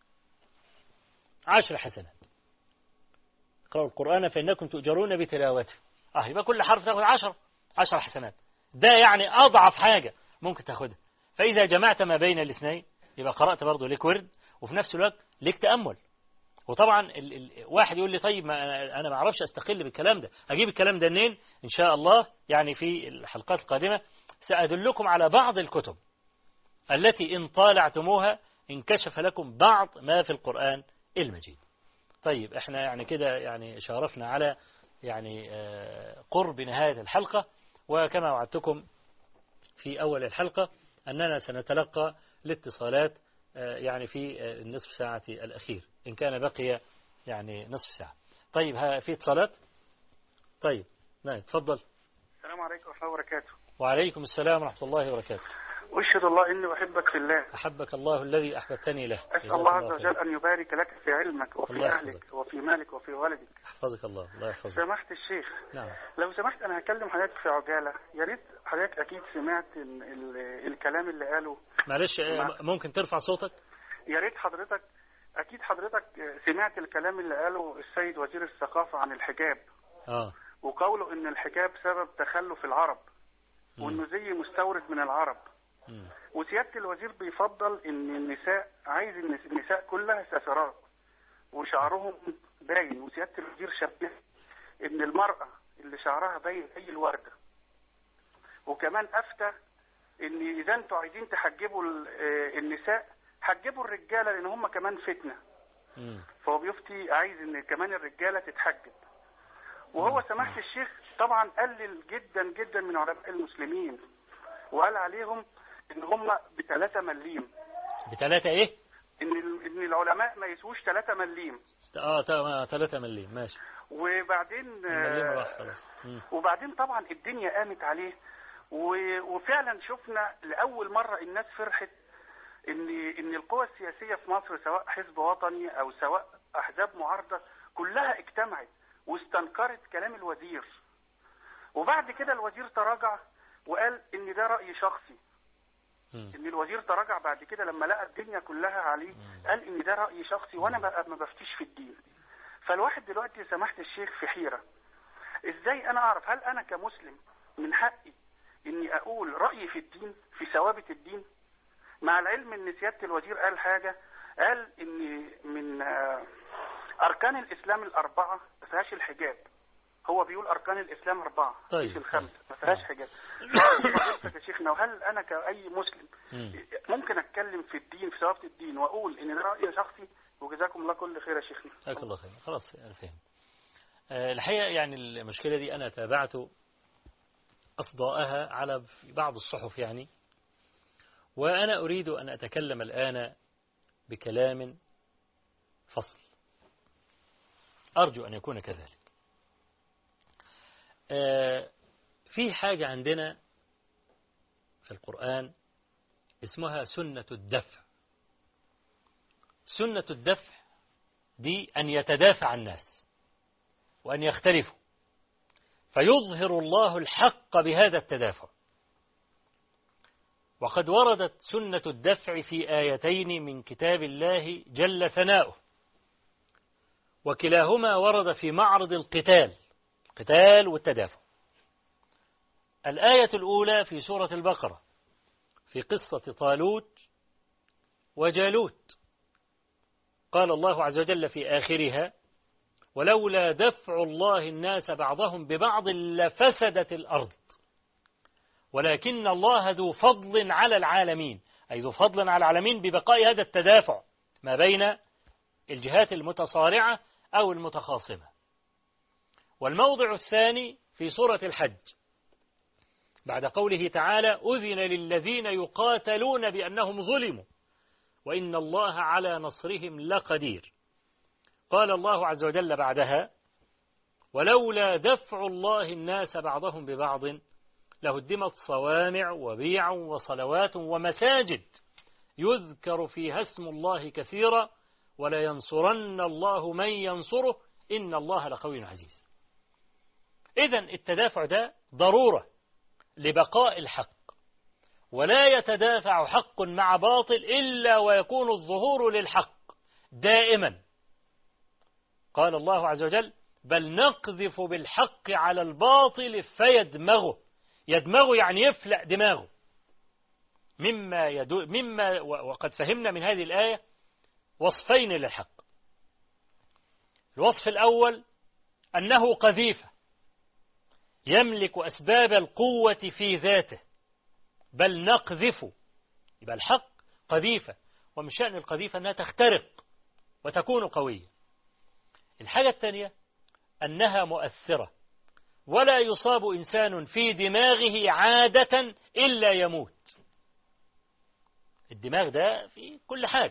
عشر حسنات اقرأوا القرآن فإنكم تؤجرون بتلاوته اه يبقى كل حرف تاخد عشر عشر حسنات ده يعني أضعف حاجة ممكن تاخدها فإذا جمعت ما بين الاثنين يبقى قرأت برضه ليك ورد وفي نفس الوقت ليك تأمل وطبعا ال ال واحد يقول لي طيب ما أنا ما أعرفش أستقل بالكلام ده أجيب الكلام ده منين إن شاء الله يعني في الحلقات القادمة سأدلكم على بعض الكتب التي إن طالعتموها انكشف لكم بعض ما في القرآن المجيد طيب احنا يعني كده يعني شارفنا على يعني قرب نهاية الحلقة وكما وعدتكم في أول الحلقة أننا سنتلقى الاتصالات يعني في النصف ساعة الأخير إن كان بقي يعني نصف ساعة طيب في اتصالات طيب نعم تفضل السلام عليكم ورحمة الله وبركاته وعليكم السلام ورحمة الله وبركاته أشهد الله إني أحبك في الله أحبك الله الذي أحببتني له أسأل الله عز وجل أن يبارك لك في علمك وفي الله أهلك يحفظك. وفي مالك وفي والدك يحفظك الله الله يحفظك سمحت الشيخ نعم لو سمحت أنا هكلم حضرتك في عجالة يا ريت حضرتك أكيد سمعت ال ال الكلام اللي قاله معلش آه، ممكن ترفع صوتك يا ريت حضرتك أكيد حضرتك سمعت الكلام اللي قاله السيد وزير الثقافة عن الحجاب اه وقوله إن الحجاب سبب تخلف العرب وإنه زي مستورد من العرب مم. وسيادة الوزير بيفضل ان النساء عايز إن النساء كلها سافرات وشعرهم باين وسيادة الوزير شبه ان المرأة اللي شعرها باين زي الوردة وكمان افتى ان اذا انتوا عايزين تحجبوا ال- آه، النساء حجبوا الرجالة لان هم كمان فتنة مم. فهو بيفتي عايز ان كمان الرجالة تتحجب وهو سماحة الشيخ طبعا قلل جدا جدا من علماء المسلمين وقال عليهم ان هم بثلاثة مليم بثلاثة ايه ان ال- ان العلماء ما يسووش 3 مليم اه تا- ثلاثة مليم ماشي وبعدين المليم آه، راح خلاص مم. وبعدين طبعا الدنيا قامت عليه و- وفعلا شفنا لاول مره الناس فرحت ان ان القوى السياسيه في مصر سواء حزب وطني او سواء احزاب معارضه كلها اجتمعت واستنكرت كلام الوزير وبعد كده الوزير تراجع وقال ان ده راي شخصي مم. ان الوزير تراجع بعد كده لما لقى الدنيا كلها عليه قال ان ده راي شخصي وانا ما ما بفتيش في الدين فالواحد دلوقتي سمحت الشيخ في حيره ازاي انا اعرف هل انا كمسلم من حقي اني اقول رايي في الدين في ثوابت الدين مع العلم ان سياده الوزير قال حاجه قال ان من آه، اركان الاسلام الاربعه ما فيهاش الحجاب هو بيقول اركان الاسلام اربعه طيب. مش الخمسه ما فيهاش آه. حجاب فضيلتك يا شيخنا وهل انا كاي مسلم مم. ممكن اتكلم في الدين في ثوابت الدين واقول ان ده راي شخصي وجزاكم الله كل خير يا شيخنا جزاك الله خير خلاص أنا فهم آه، الحقيقة يعني المشكلة دي أنا تابعت أصداءها على في بعض الصحف يعني وأنا أريد أن أتكلم الآن بكلام فصل أرجو أن يكون كذلك آه، في حاجة عندنا في القرآن اسمها سنة الدفع سنة الدفع دي أن يتدافع الناس وأن يختلفوا فيظهر الله الحق بهذا التدافع وقد وردت سنة الدفع في آيتين من كتاب الله جل ثناؤه وكلاهما ورد في معرض القتال القتال والتدافع الآية الأولى في سورة البقرة في قصة طالوت وجالوت قال الله عز وجل في آخرها ولولا دفع الله الناس بعضهم ببعض لفسدت الأرض ولكن الله ذو فضل على العالمين أي ذو فضل على العالمين ببقاء هذا التدافع ما بين الجهات المتصارعة أو المتخاصمة والموضع الثاني في سورة الحج بعد قوله تعالى أذن للذين يقاتلون بأنهم ظلموا وإن الله على نصرهم لقدير قال الله عز وجل بعدها ولولا دفع الله الناس بعضهم ببعض لهدمت صوامع وبيع وصلوات ومساجد يذكر فيها اسم الله كثيرا ولينصرن الله من ينصره إن الله لقوي عزيز إذا التدافع ده ضرورة لبقاء الحق ولا يتدافع حق مع باطل إلا ويكون الظهور للحق دائما قال الله عز وجل بل نقذف بالحق على الباطل فيدمغه يدمغه يعني يفلق دماغه مما يدو مما وقد فهمنا من هذه الآية وصفين للحق الوصف الأول أنه قذيفة يملك أسباب القوة في ذاته بل نقذف يبقى الحق قذيفة ومن شأن القذيفة أنها تخترق وتكون قوية الحاجة الثانية أنها مؤثرة ولا يصاب إنسان في دماغه عادة إلا يموت الدماغ ده في كل حاجة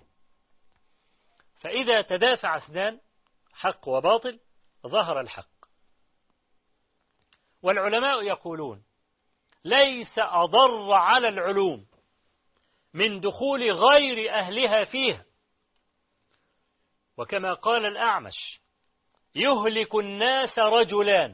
فإذا تدافع اثنان حق وباطل ظهر الحق والعلماء يقولون ليس أضر على العلوم من دخول غير أهلها فيها وكما قال الأعمش يهلك الناس رجلان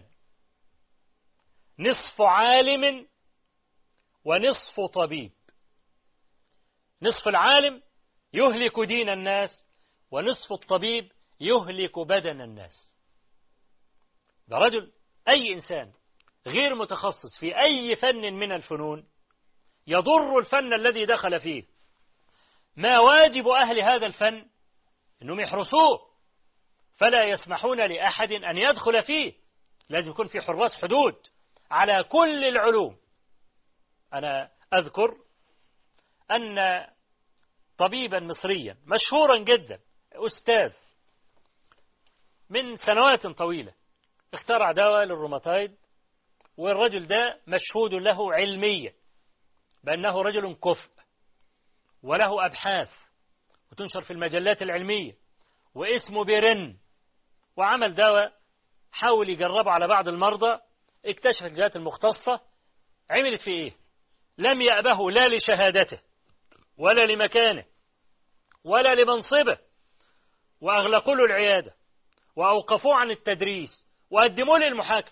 نصف عالم ونصف طبيب نصف العالم يهلك دين الناس ونصف الطبيب يهلك بدن الناس ده رجل أي إنسان غير متخصص في أي فن من الفنون يضر الفن الذي دخل فيه ما واجب أهل هذا الفن أنهم يحرسوه فلا يسمحون لأحد أن يدخل فيه لازم يكون في حراس حدود على كل العلوم أنا أذكر أن طبيبا مصريا مشهورا جدا أستاذ من سنوات طويلة اخترع دواء للروماتايد والرجل ده مشهود له علميا بأنه رجل كفء وله أبحاث وتنشر في المجلات العلمية واسمه بيرن وعمل دواء حاول يجربه على بعض المرضى اكتشف الجهات المختصة عملت في ايه لم يأبه لا لشهادته ولا لمكانه ولا لمنصبه وأغلقوا له العيادة وأوقفوه عن التدريس وقدموا لي المحاكم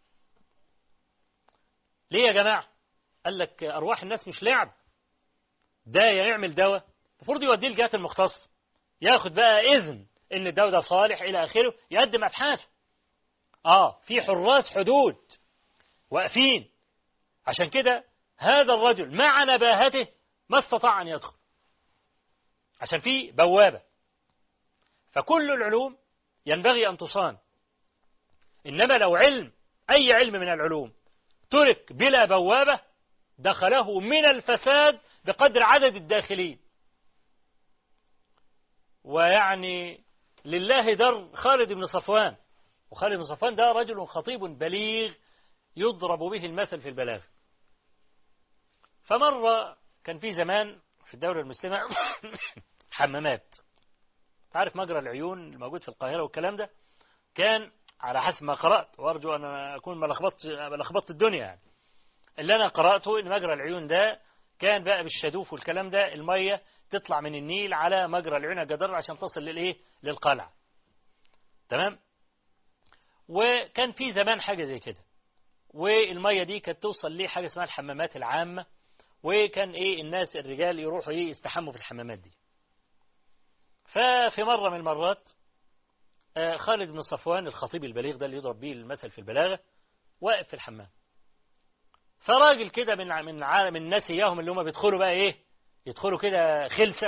ليه يا جماعة قال لك أرواح الناس مش لعب ده يعمل دواء المفروض يوديه الجهات المختصة ياخد بقى إذن إن الدواء ده صالح إلى آخره يقدم أبحاث آه في حراس حدود واقفين عشان كده هذا الرجل مع نباهته ما استطاع أن يدخل عشان في بوابة فكل العلوم ينبغي أن تصان إنما لو علم أي علم من العلوم ترك بلا بوابة دخله من الفساد بقدر عدد الداخلين ويعني لله در خالد بن صفوان وخالد بن صفوان ده رجل خطيب بليغ يضرب به المثل في البلاغ فمرة كان في زمان في الدولة المسلمة حمامات تعرف مجرى العيون الموجود في القاهرة والكلام ده كان على حسب ما قرأت وأرجو أن أكون ما لخبطت ما لخبطت الدنيا يعني اللي أنا قرأته إن مجرى العيون ده كان بقى بالشدوف والكلام ده المية تطلع من النيل على مجرى العيون الجدار عشان تصل للإيه للقلعة تمام وكان في زمان حاجة زي كده والمية دي كانت توصل ليه حاجة اسمها الحمامات العامة وكان ايه الناس الرجال يروحوا ايه يستحموا في الحمامات دي ففي مرة من المرات آه خالد بن صفوان الخطيب البليغ ده اللي يضرب بيه المثل في البلاغة واقف في الحمام فراجل كده من من عالم الناس اياهم اللي هم بيدخلوا بقى ايه يدخلوا كده خلسة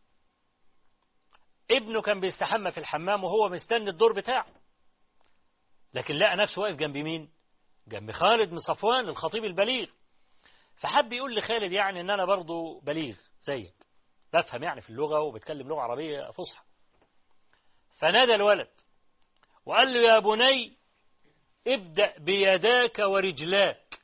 ابنه كان بيستحمى في الحمام وهو مستني الدور بتاعه لكن لقى نفسه واقف جنب مين جنب خالد بن صفوان الخطيب البليغ فحب يقول لخالد يعني ان انا برضو بليغ زيك بفهم يعني في اللغة وبتكلم لغة عربية فصحى فنادى الولد وقال له يا بني ابدأ بيداك ورجلاك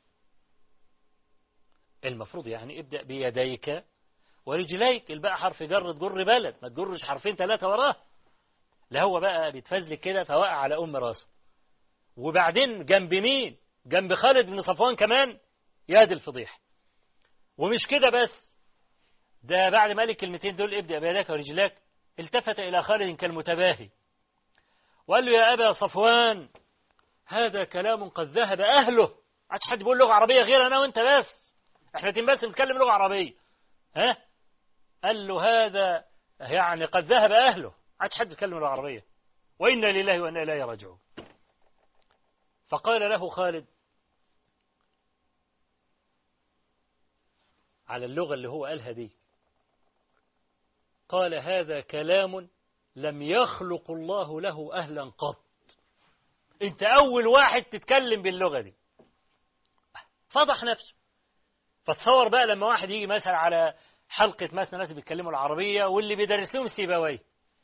المفروض يعني ابدأ بيديك ورجليك الباقي حرف جر تجر بلد ما تجرش حرفين ثلاثة وراه لا هو بقى بيتفزلك كده فوقع على أم راسه وبعدين جنب مين جنب خالد بن صفوان كمان يا دي الفضيح ومش كده بس ده بعد ما قال الكلمتين دول ابدأ بيدك ورجلك التفت إلى خالد كالمتباهي وقال له يا أبا صفوان هذا كلام قد ذهب أهله عادش حد بيقول لغة عربية غير أنا وأنت بس احنا بس نتكلم لغة عربية ها قال له هذا يعني قد ذهب أهله عادش حد بيتكلم لغة عربية وإنا لله وإنا إليه راجعون فقال له خالد على اللغة اللي هو قالها دي قال هذا كلام لم يخلق الله له أهلا قط انت أول واحد تتكلم باللغة دي فضح نفسه فتصور بقى لما واحد يجي مثلا على حلقة مثلا ناس بيتكلموا العربية واللي بيدرس لهم السيبوي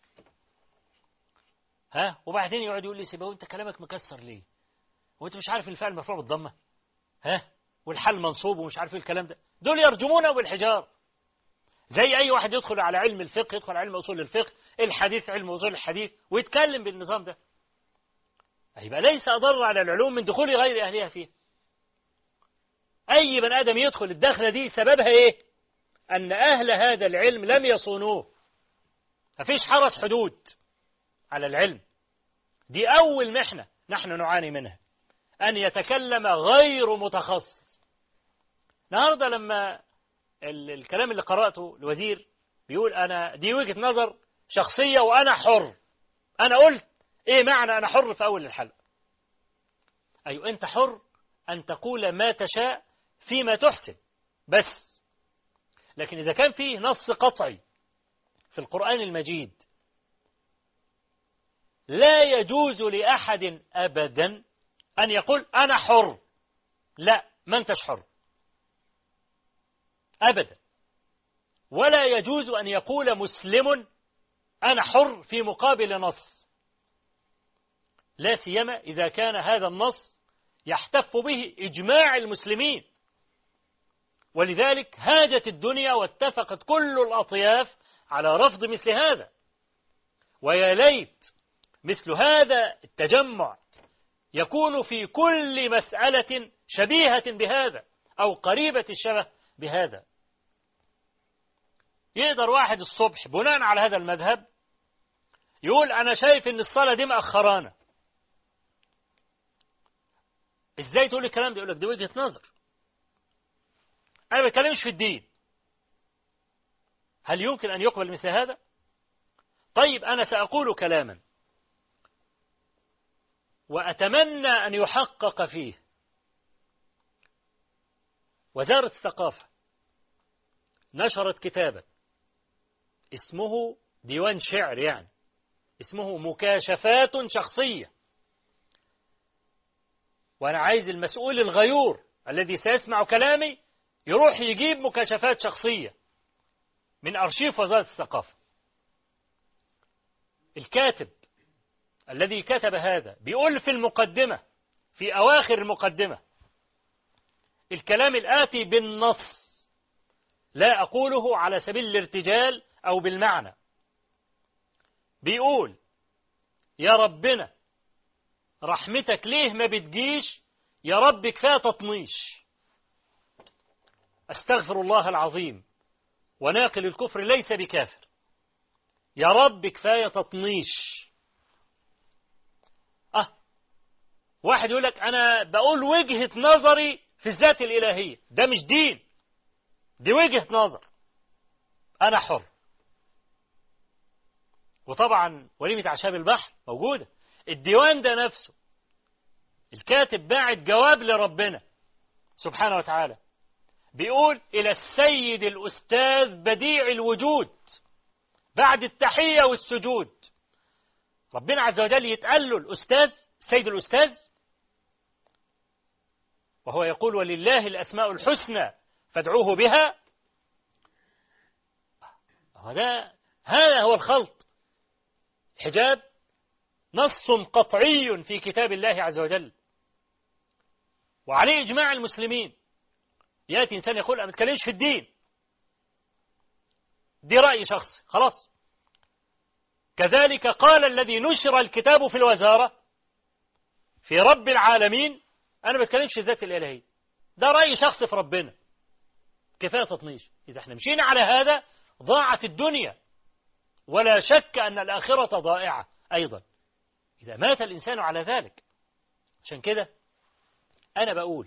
ها وبعدين يقعد يقول لي سيبوي انت كلامك مكسر ليه وانت مش عارف الفعل مرفوع بالضمة ها والحل منصوب ومش عارف ايه الكلام ده دول يرجمونه بالحجار زي أي واحد يدخل على علم الفقه يدخل على علم أصول الفقه الحديث علم أصول الحديث ويتكلم بالنظام ده يبقى ليس أضر على العلوم من دخول غير أهلها فيه أي بني آدم يدخل الدخلة دي سببها إيه أن أهل هذا العلم لم يصونوه مفيش حرس حدود على العلم دي أول محنة نحن نعاني منها أن يتكلم غير متخصص النهارده لما الكلام اللي قرأته الوزير بيقول أنا دي وجهة نظر شخصية وأنا حر أنا قلت إيه معنى أنا حر في أول الحلقة أيوة أنت حر أن تقول ما تشاء فيما تحسن بس لكن إذا كان فيه نص قطعي في القرآن المجيد لا يجوز لأحد أبدا أن يقول أنا حر لا ما أنتش حر أبدا ولا يجوز أن يقول مسلم أنا حر في مقابل نص لا سيما إذا كان هذا النص يحتف به إجماع المسلمين ولذلك هاجت الدنيا واتفقت كل الأطياف على رفض مثل هذا ويا ليت مثل هذا التجمع يكون في كل مسألة شبيهة بهذا أو قريبة الشبه بهذا يقدر واحد الصبح بناء على هذا المذهب يقول أنا شايف إن الصلاة دي مأخرانا إزاي تقول الكلام ده يقول لك دي وجهة نظر أنا ما بتكلمش في الدين هل يمكن أن يقبل مثل هذا طيب أنا سأقول كلاما وأتمنى أن يحقق فيه وزارة الثقافة نشرت كتابا اسمه ديوان شعر يعني اسمه مكاشفات شخصية وأنا عايز المسؤول الغيور الذي سيسمع كلامي يروح يجيب مكاشفات شخصية من أرشيف وزارة الثقافة الكاتب الذي كتب هذا بيقول في المقدمة في أواخر المقدمة الكلام الآتي بالنص لا أقوله على سبيل الارتجال أو بالمعنى بيقول يا ربنا رحمتك ليه ما بتجيش يا رب كفاية تطنيش أستغفر الله العظيم وناقل الكفر ليس بكافر يا رب كفاية تطنيش أه واحد يقول لك أنا بقول وجهة نظري في الذات الإلهية ده مش دين دي وجهة نظر أنا حر وطبعا وليمة أعشاب البحر موجودة الديوان ده نفسه الكاتب باعت جواب لربنا سبحانه وتعالى بيقول إلى السيد الأستاذ بديع الوجود بعد التحية والسجود ربنا عز وجل يتقال له الأستاذ سيد الأستاذ وهو يقول ولله الأسماء الحسنى فادعوه بها هذا هذا هو الخلط حجاب نص قطعي في كتاب الله عز وجل وعليه إجماع المسلمين يأتي إنسان يقول أنا ما بتكلمش في الدين دي رأي شخص خلاص كذلك قال الذي نشر الكتاب في الوزارة في رب العالمين أنا ما بتكلمش في الذات الإلهية ده رأي شخص في ربنا كفاية تطنيش إذا احنا مشينا على هذا ضاعت الدنيا ولا شك أن الآخرة ضائعة أيضا إذا مات الإنسان على ذلك عشان كده أنا بقول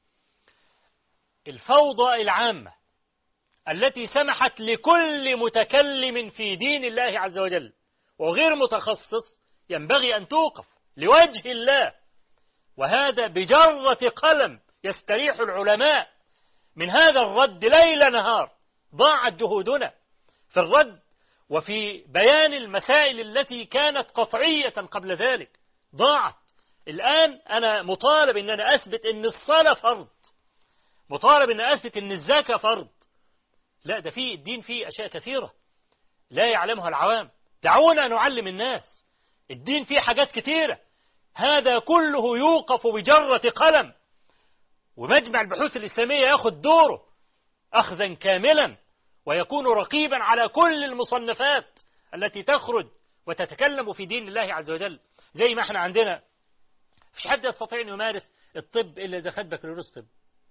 الفوضى العامة التي سمحت لكل متكلم في دين الله عز وجل وغير متخصص ينبغي أن توقف لوجه الله وهذا بجرة قلم يستريح العلماء من هذا الرد ليل نهار ضاعت جهودنا في الرد وفي بيان المسائل التي كانت قطعية قبل ذلك ضاعت الآن أنا مطالب أن أنا أثبت أن الصلاة فرض مطالب أن أثبت أن الزكاة فرض لا ده في الدين فيه أشياء كثيرة لا يعلمها العوام دعونا نعلم الناس الدين فيه حاجات كثيرة هذا كله يوقف بجرة قلم ومجمع البحوث الإسلامية ياخذ دوره أخذا كاملا ويكون رقيبا على كل المصنفات التي تخرج وتتكلم في دين الله عز وجل زي ما احنا عندنا مش حد يستطيع أن يمارس الطب إلا إذا خد بكالوريوس طب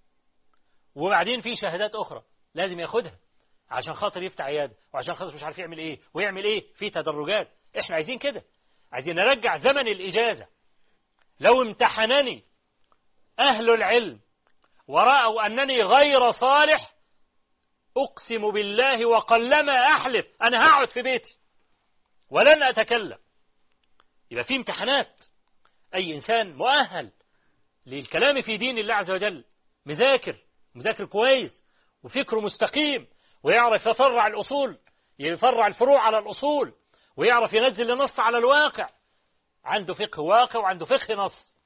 وبعدين في شهادات أخرى لازم ياخدها عشان خاطر يفتح عيادة وعشان خاطر مش عارف يعمل إيه ويعمل إيه في تدرجات إحنا عايزين كده عايزين نرجع زمن الإجازة لو امتحنني أهل العلم ورأوا أنني غير صالح أقسم بالله وقلما أحلف أنا هقعد في بيتي ولن أتكلم يبقى في امتحانات أي إنسان مؤهل للكلام في دين الله عز وجل مذاكر مذاكر كويس وفكره مستقيم ويعرف يفرع الأصول يفرع الفروع على الأصول ويعرف ينزل النص على الواقع عنده فقه واقع وعنده فقه نص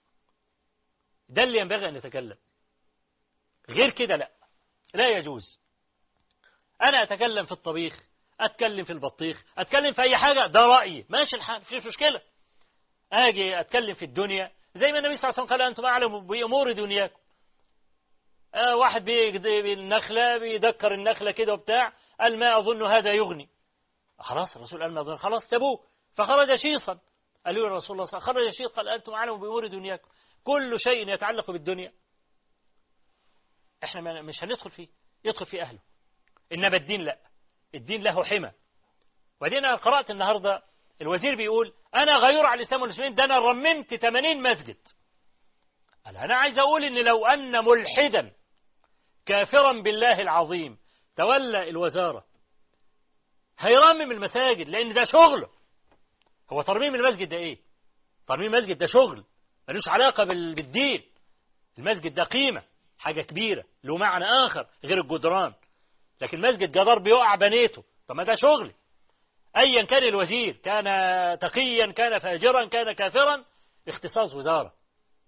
ده اللي ينبغي أن يتكلم غير كده لا لا يجوز أنا أتكلم في الطبيخ أتكلم في البطيخ أتكلم في أي حاجة ده رأيي ماشي الحال مفيش مشكلة أجي أتكلم في الدنيا زي ما النبي صلى الله عليه وسلم قال أنتم أعلم بأمور دنياكم آه واحد بالنخلة بيدكر النخلة كده وبتاع قال ما أظن هذا يغني خلاص الرسول قال ما أظن خلاص سابوه فخرج شيصا قالوا له رسول الله صلى الله عليه وسلم خرج شيص قال أنتم أعلم بأمور دنياكم كل شيء يتعلق بالدنيا احنا مش هندخل فيه يدخل فيه أهله إنما الدين لا الدين له حمى وبعدين أنا قرأت النهاردة الوزير بيقول أنا غيور على الإسلام والمسلمين ده أنا رممت 80 مسجد قال أنا عايز أقول إن لو أن ملحدا كافرا بالله العظيم تولى الوزارة هيرمم المساجد لأن ده شغله هو ترميم المسجد ده إيه ترميم المسجد ده شغل ملوش علاقة بالدين المسجد ده قيمة حاجة كبيرة له معنى آخر غير الجدران لكن مسجد جدار بيقع بنيته طب ما ده شغلي أيا كان الوزير كان تقيا كان فاجرا كان كافرا اختصاص وزارة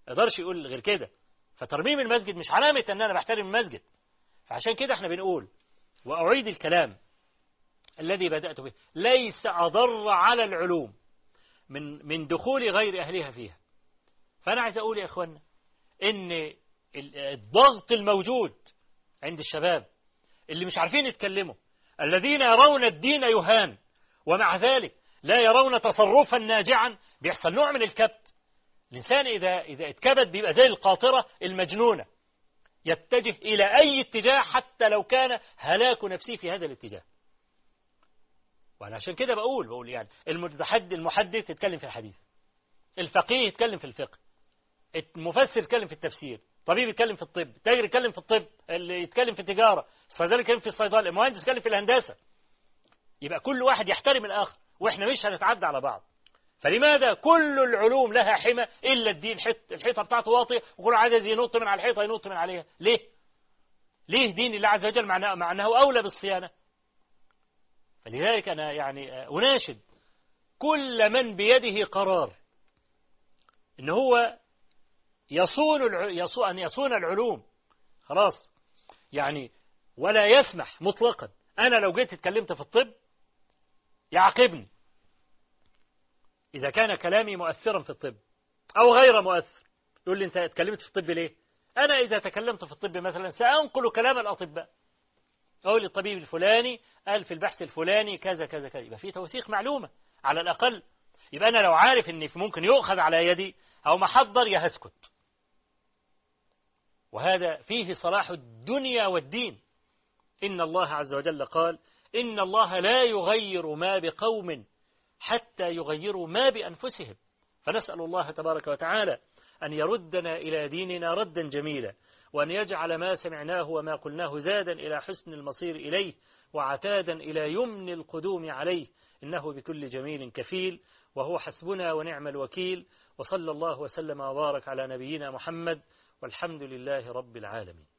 ما يقدرش يقول غير كده فترميم المسجد مش علامة أن أنا بحترم المسجد فعشان كده احنا بنقول وأعيد الكلام الذي بدأت به ليس أضر على العلوم من من دخول غير أهلها فيها فأنا عايز أقول يا إخوانا إن الضغط الموجود عند الشباب اللي مش عارفين يتكلموا الذين يرون الدين يهان ومع ذلك لا يرون تصرفا ناجعا بيحصل نوع من الكبت الإنسان إذا إذا اتكبت بيبقى زي القاطرة المجنونة يتجه إلى أي اتجاه حتى لو كان هلاك نفسه في هذا الاتجاه وأنا عشان كده بقول بقول يعني المتحدث المحدث يتكلم في الحديث الفقيه يتكلم في الفقه المفسر يتكلم في التفسير طبيب يتكلم في الطب تاجر يتكلم في الطب اللي يتكلم في التجارة الصيدلي يتكلم في الصيدلة المهندس يتكلم في الهندسة يبقى كل واحد يحترم الآخر وإحنا مش هنتعدى على بعض فلماذا كل العلوم لها حمى إلا الدين حت الحيطة بتاعته واطية وكل عايز ينط من على الحيطة ينط من عليها ليه ليه دين الله عز وجل مع مع أنه أولى بالصيانة فلذلك أنا يعني أناشد كل من بيده قرار إن هو يصون الع... أن يصون العلوم خلاص يعني ولا يسمح مطلقا أنا لو جيت اتكلمت في الطب يعاقبني إذا كان كلامي مؤثرا في الطب أو غير مؤثر يقول لي أنت اتكلمت في الطب ليه أنا إذا تكلمت في الطب مثلا سأنقل كلام الأطباء أقول الطبيب الفلاني قال في البحث الفلاني كذا كذا كذا يبقى في توثيق معلومة على الأقل يبقى أنا لو عارف إن ممكن يؤخذ على يدي أو محضر يا هسكت وهذا فيه صلاح الدنيا والدين إن الله عز وجل قال إن الله لا يغير ما بقوم حتى يغيروا ما بأنفسهم فنسأل الله تبارك وتعالى أن يردنا إلى ديننا ردا جميلا وأن يجعل ما سمعناه وما قلناه زادا إلى حسن المصير إليه وعتادا إلى يمن القدوم عليه إنه بكل جميل كفيل وهو حسبنا ونعم الوكيل وصلى الله وسلم وبارك على نبينا محمد والحمد لله رب العالمين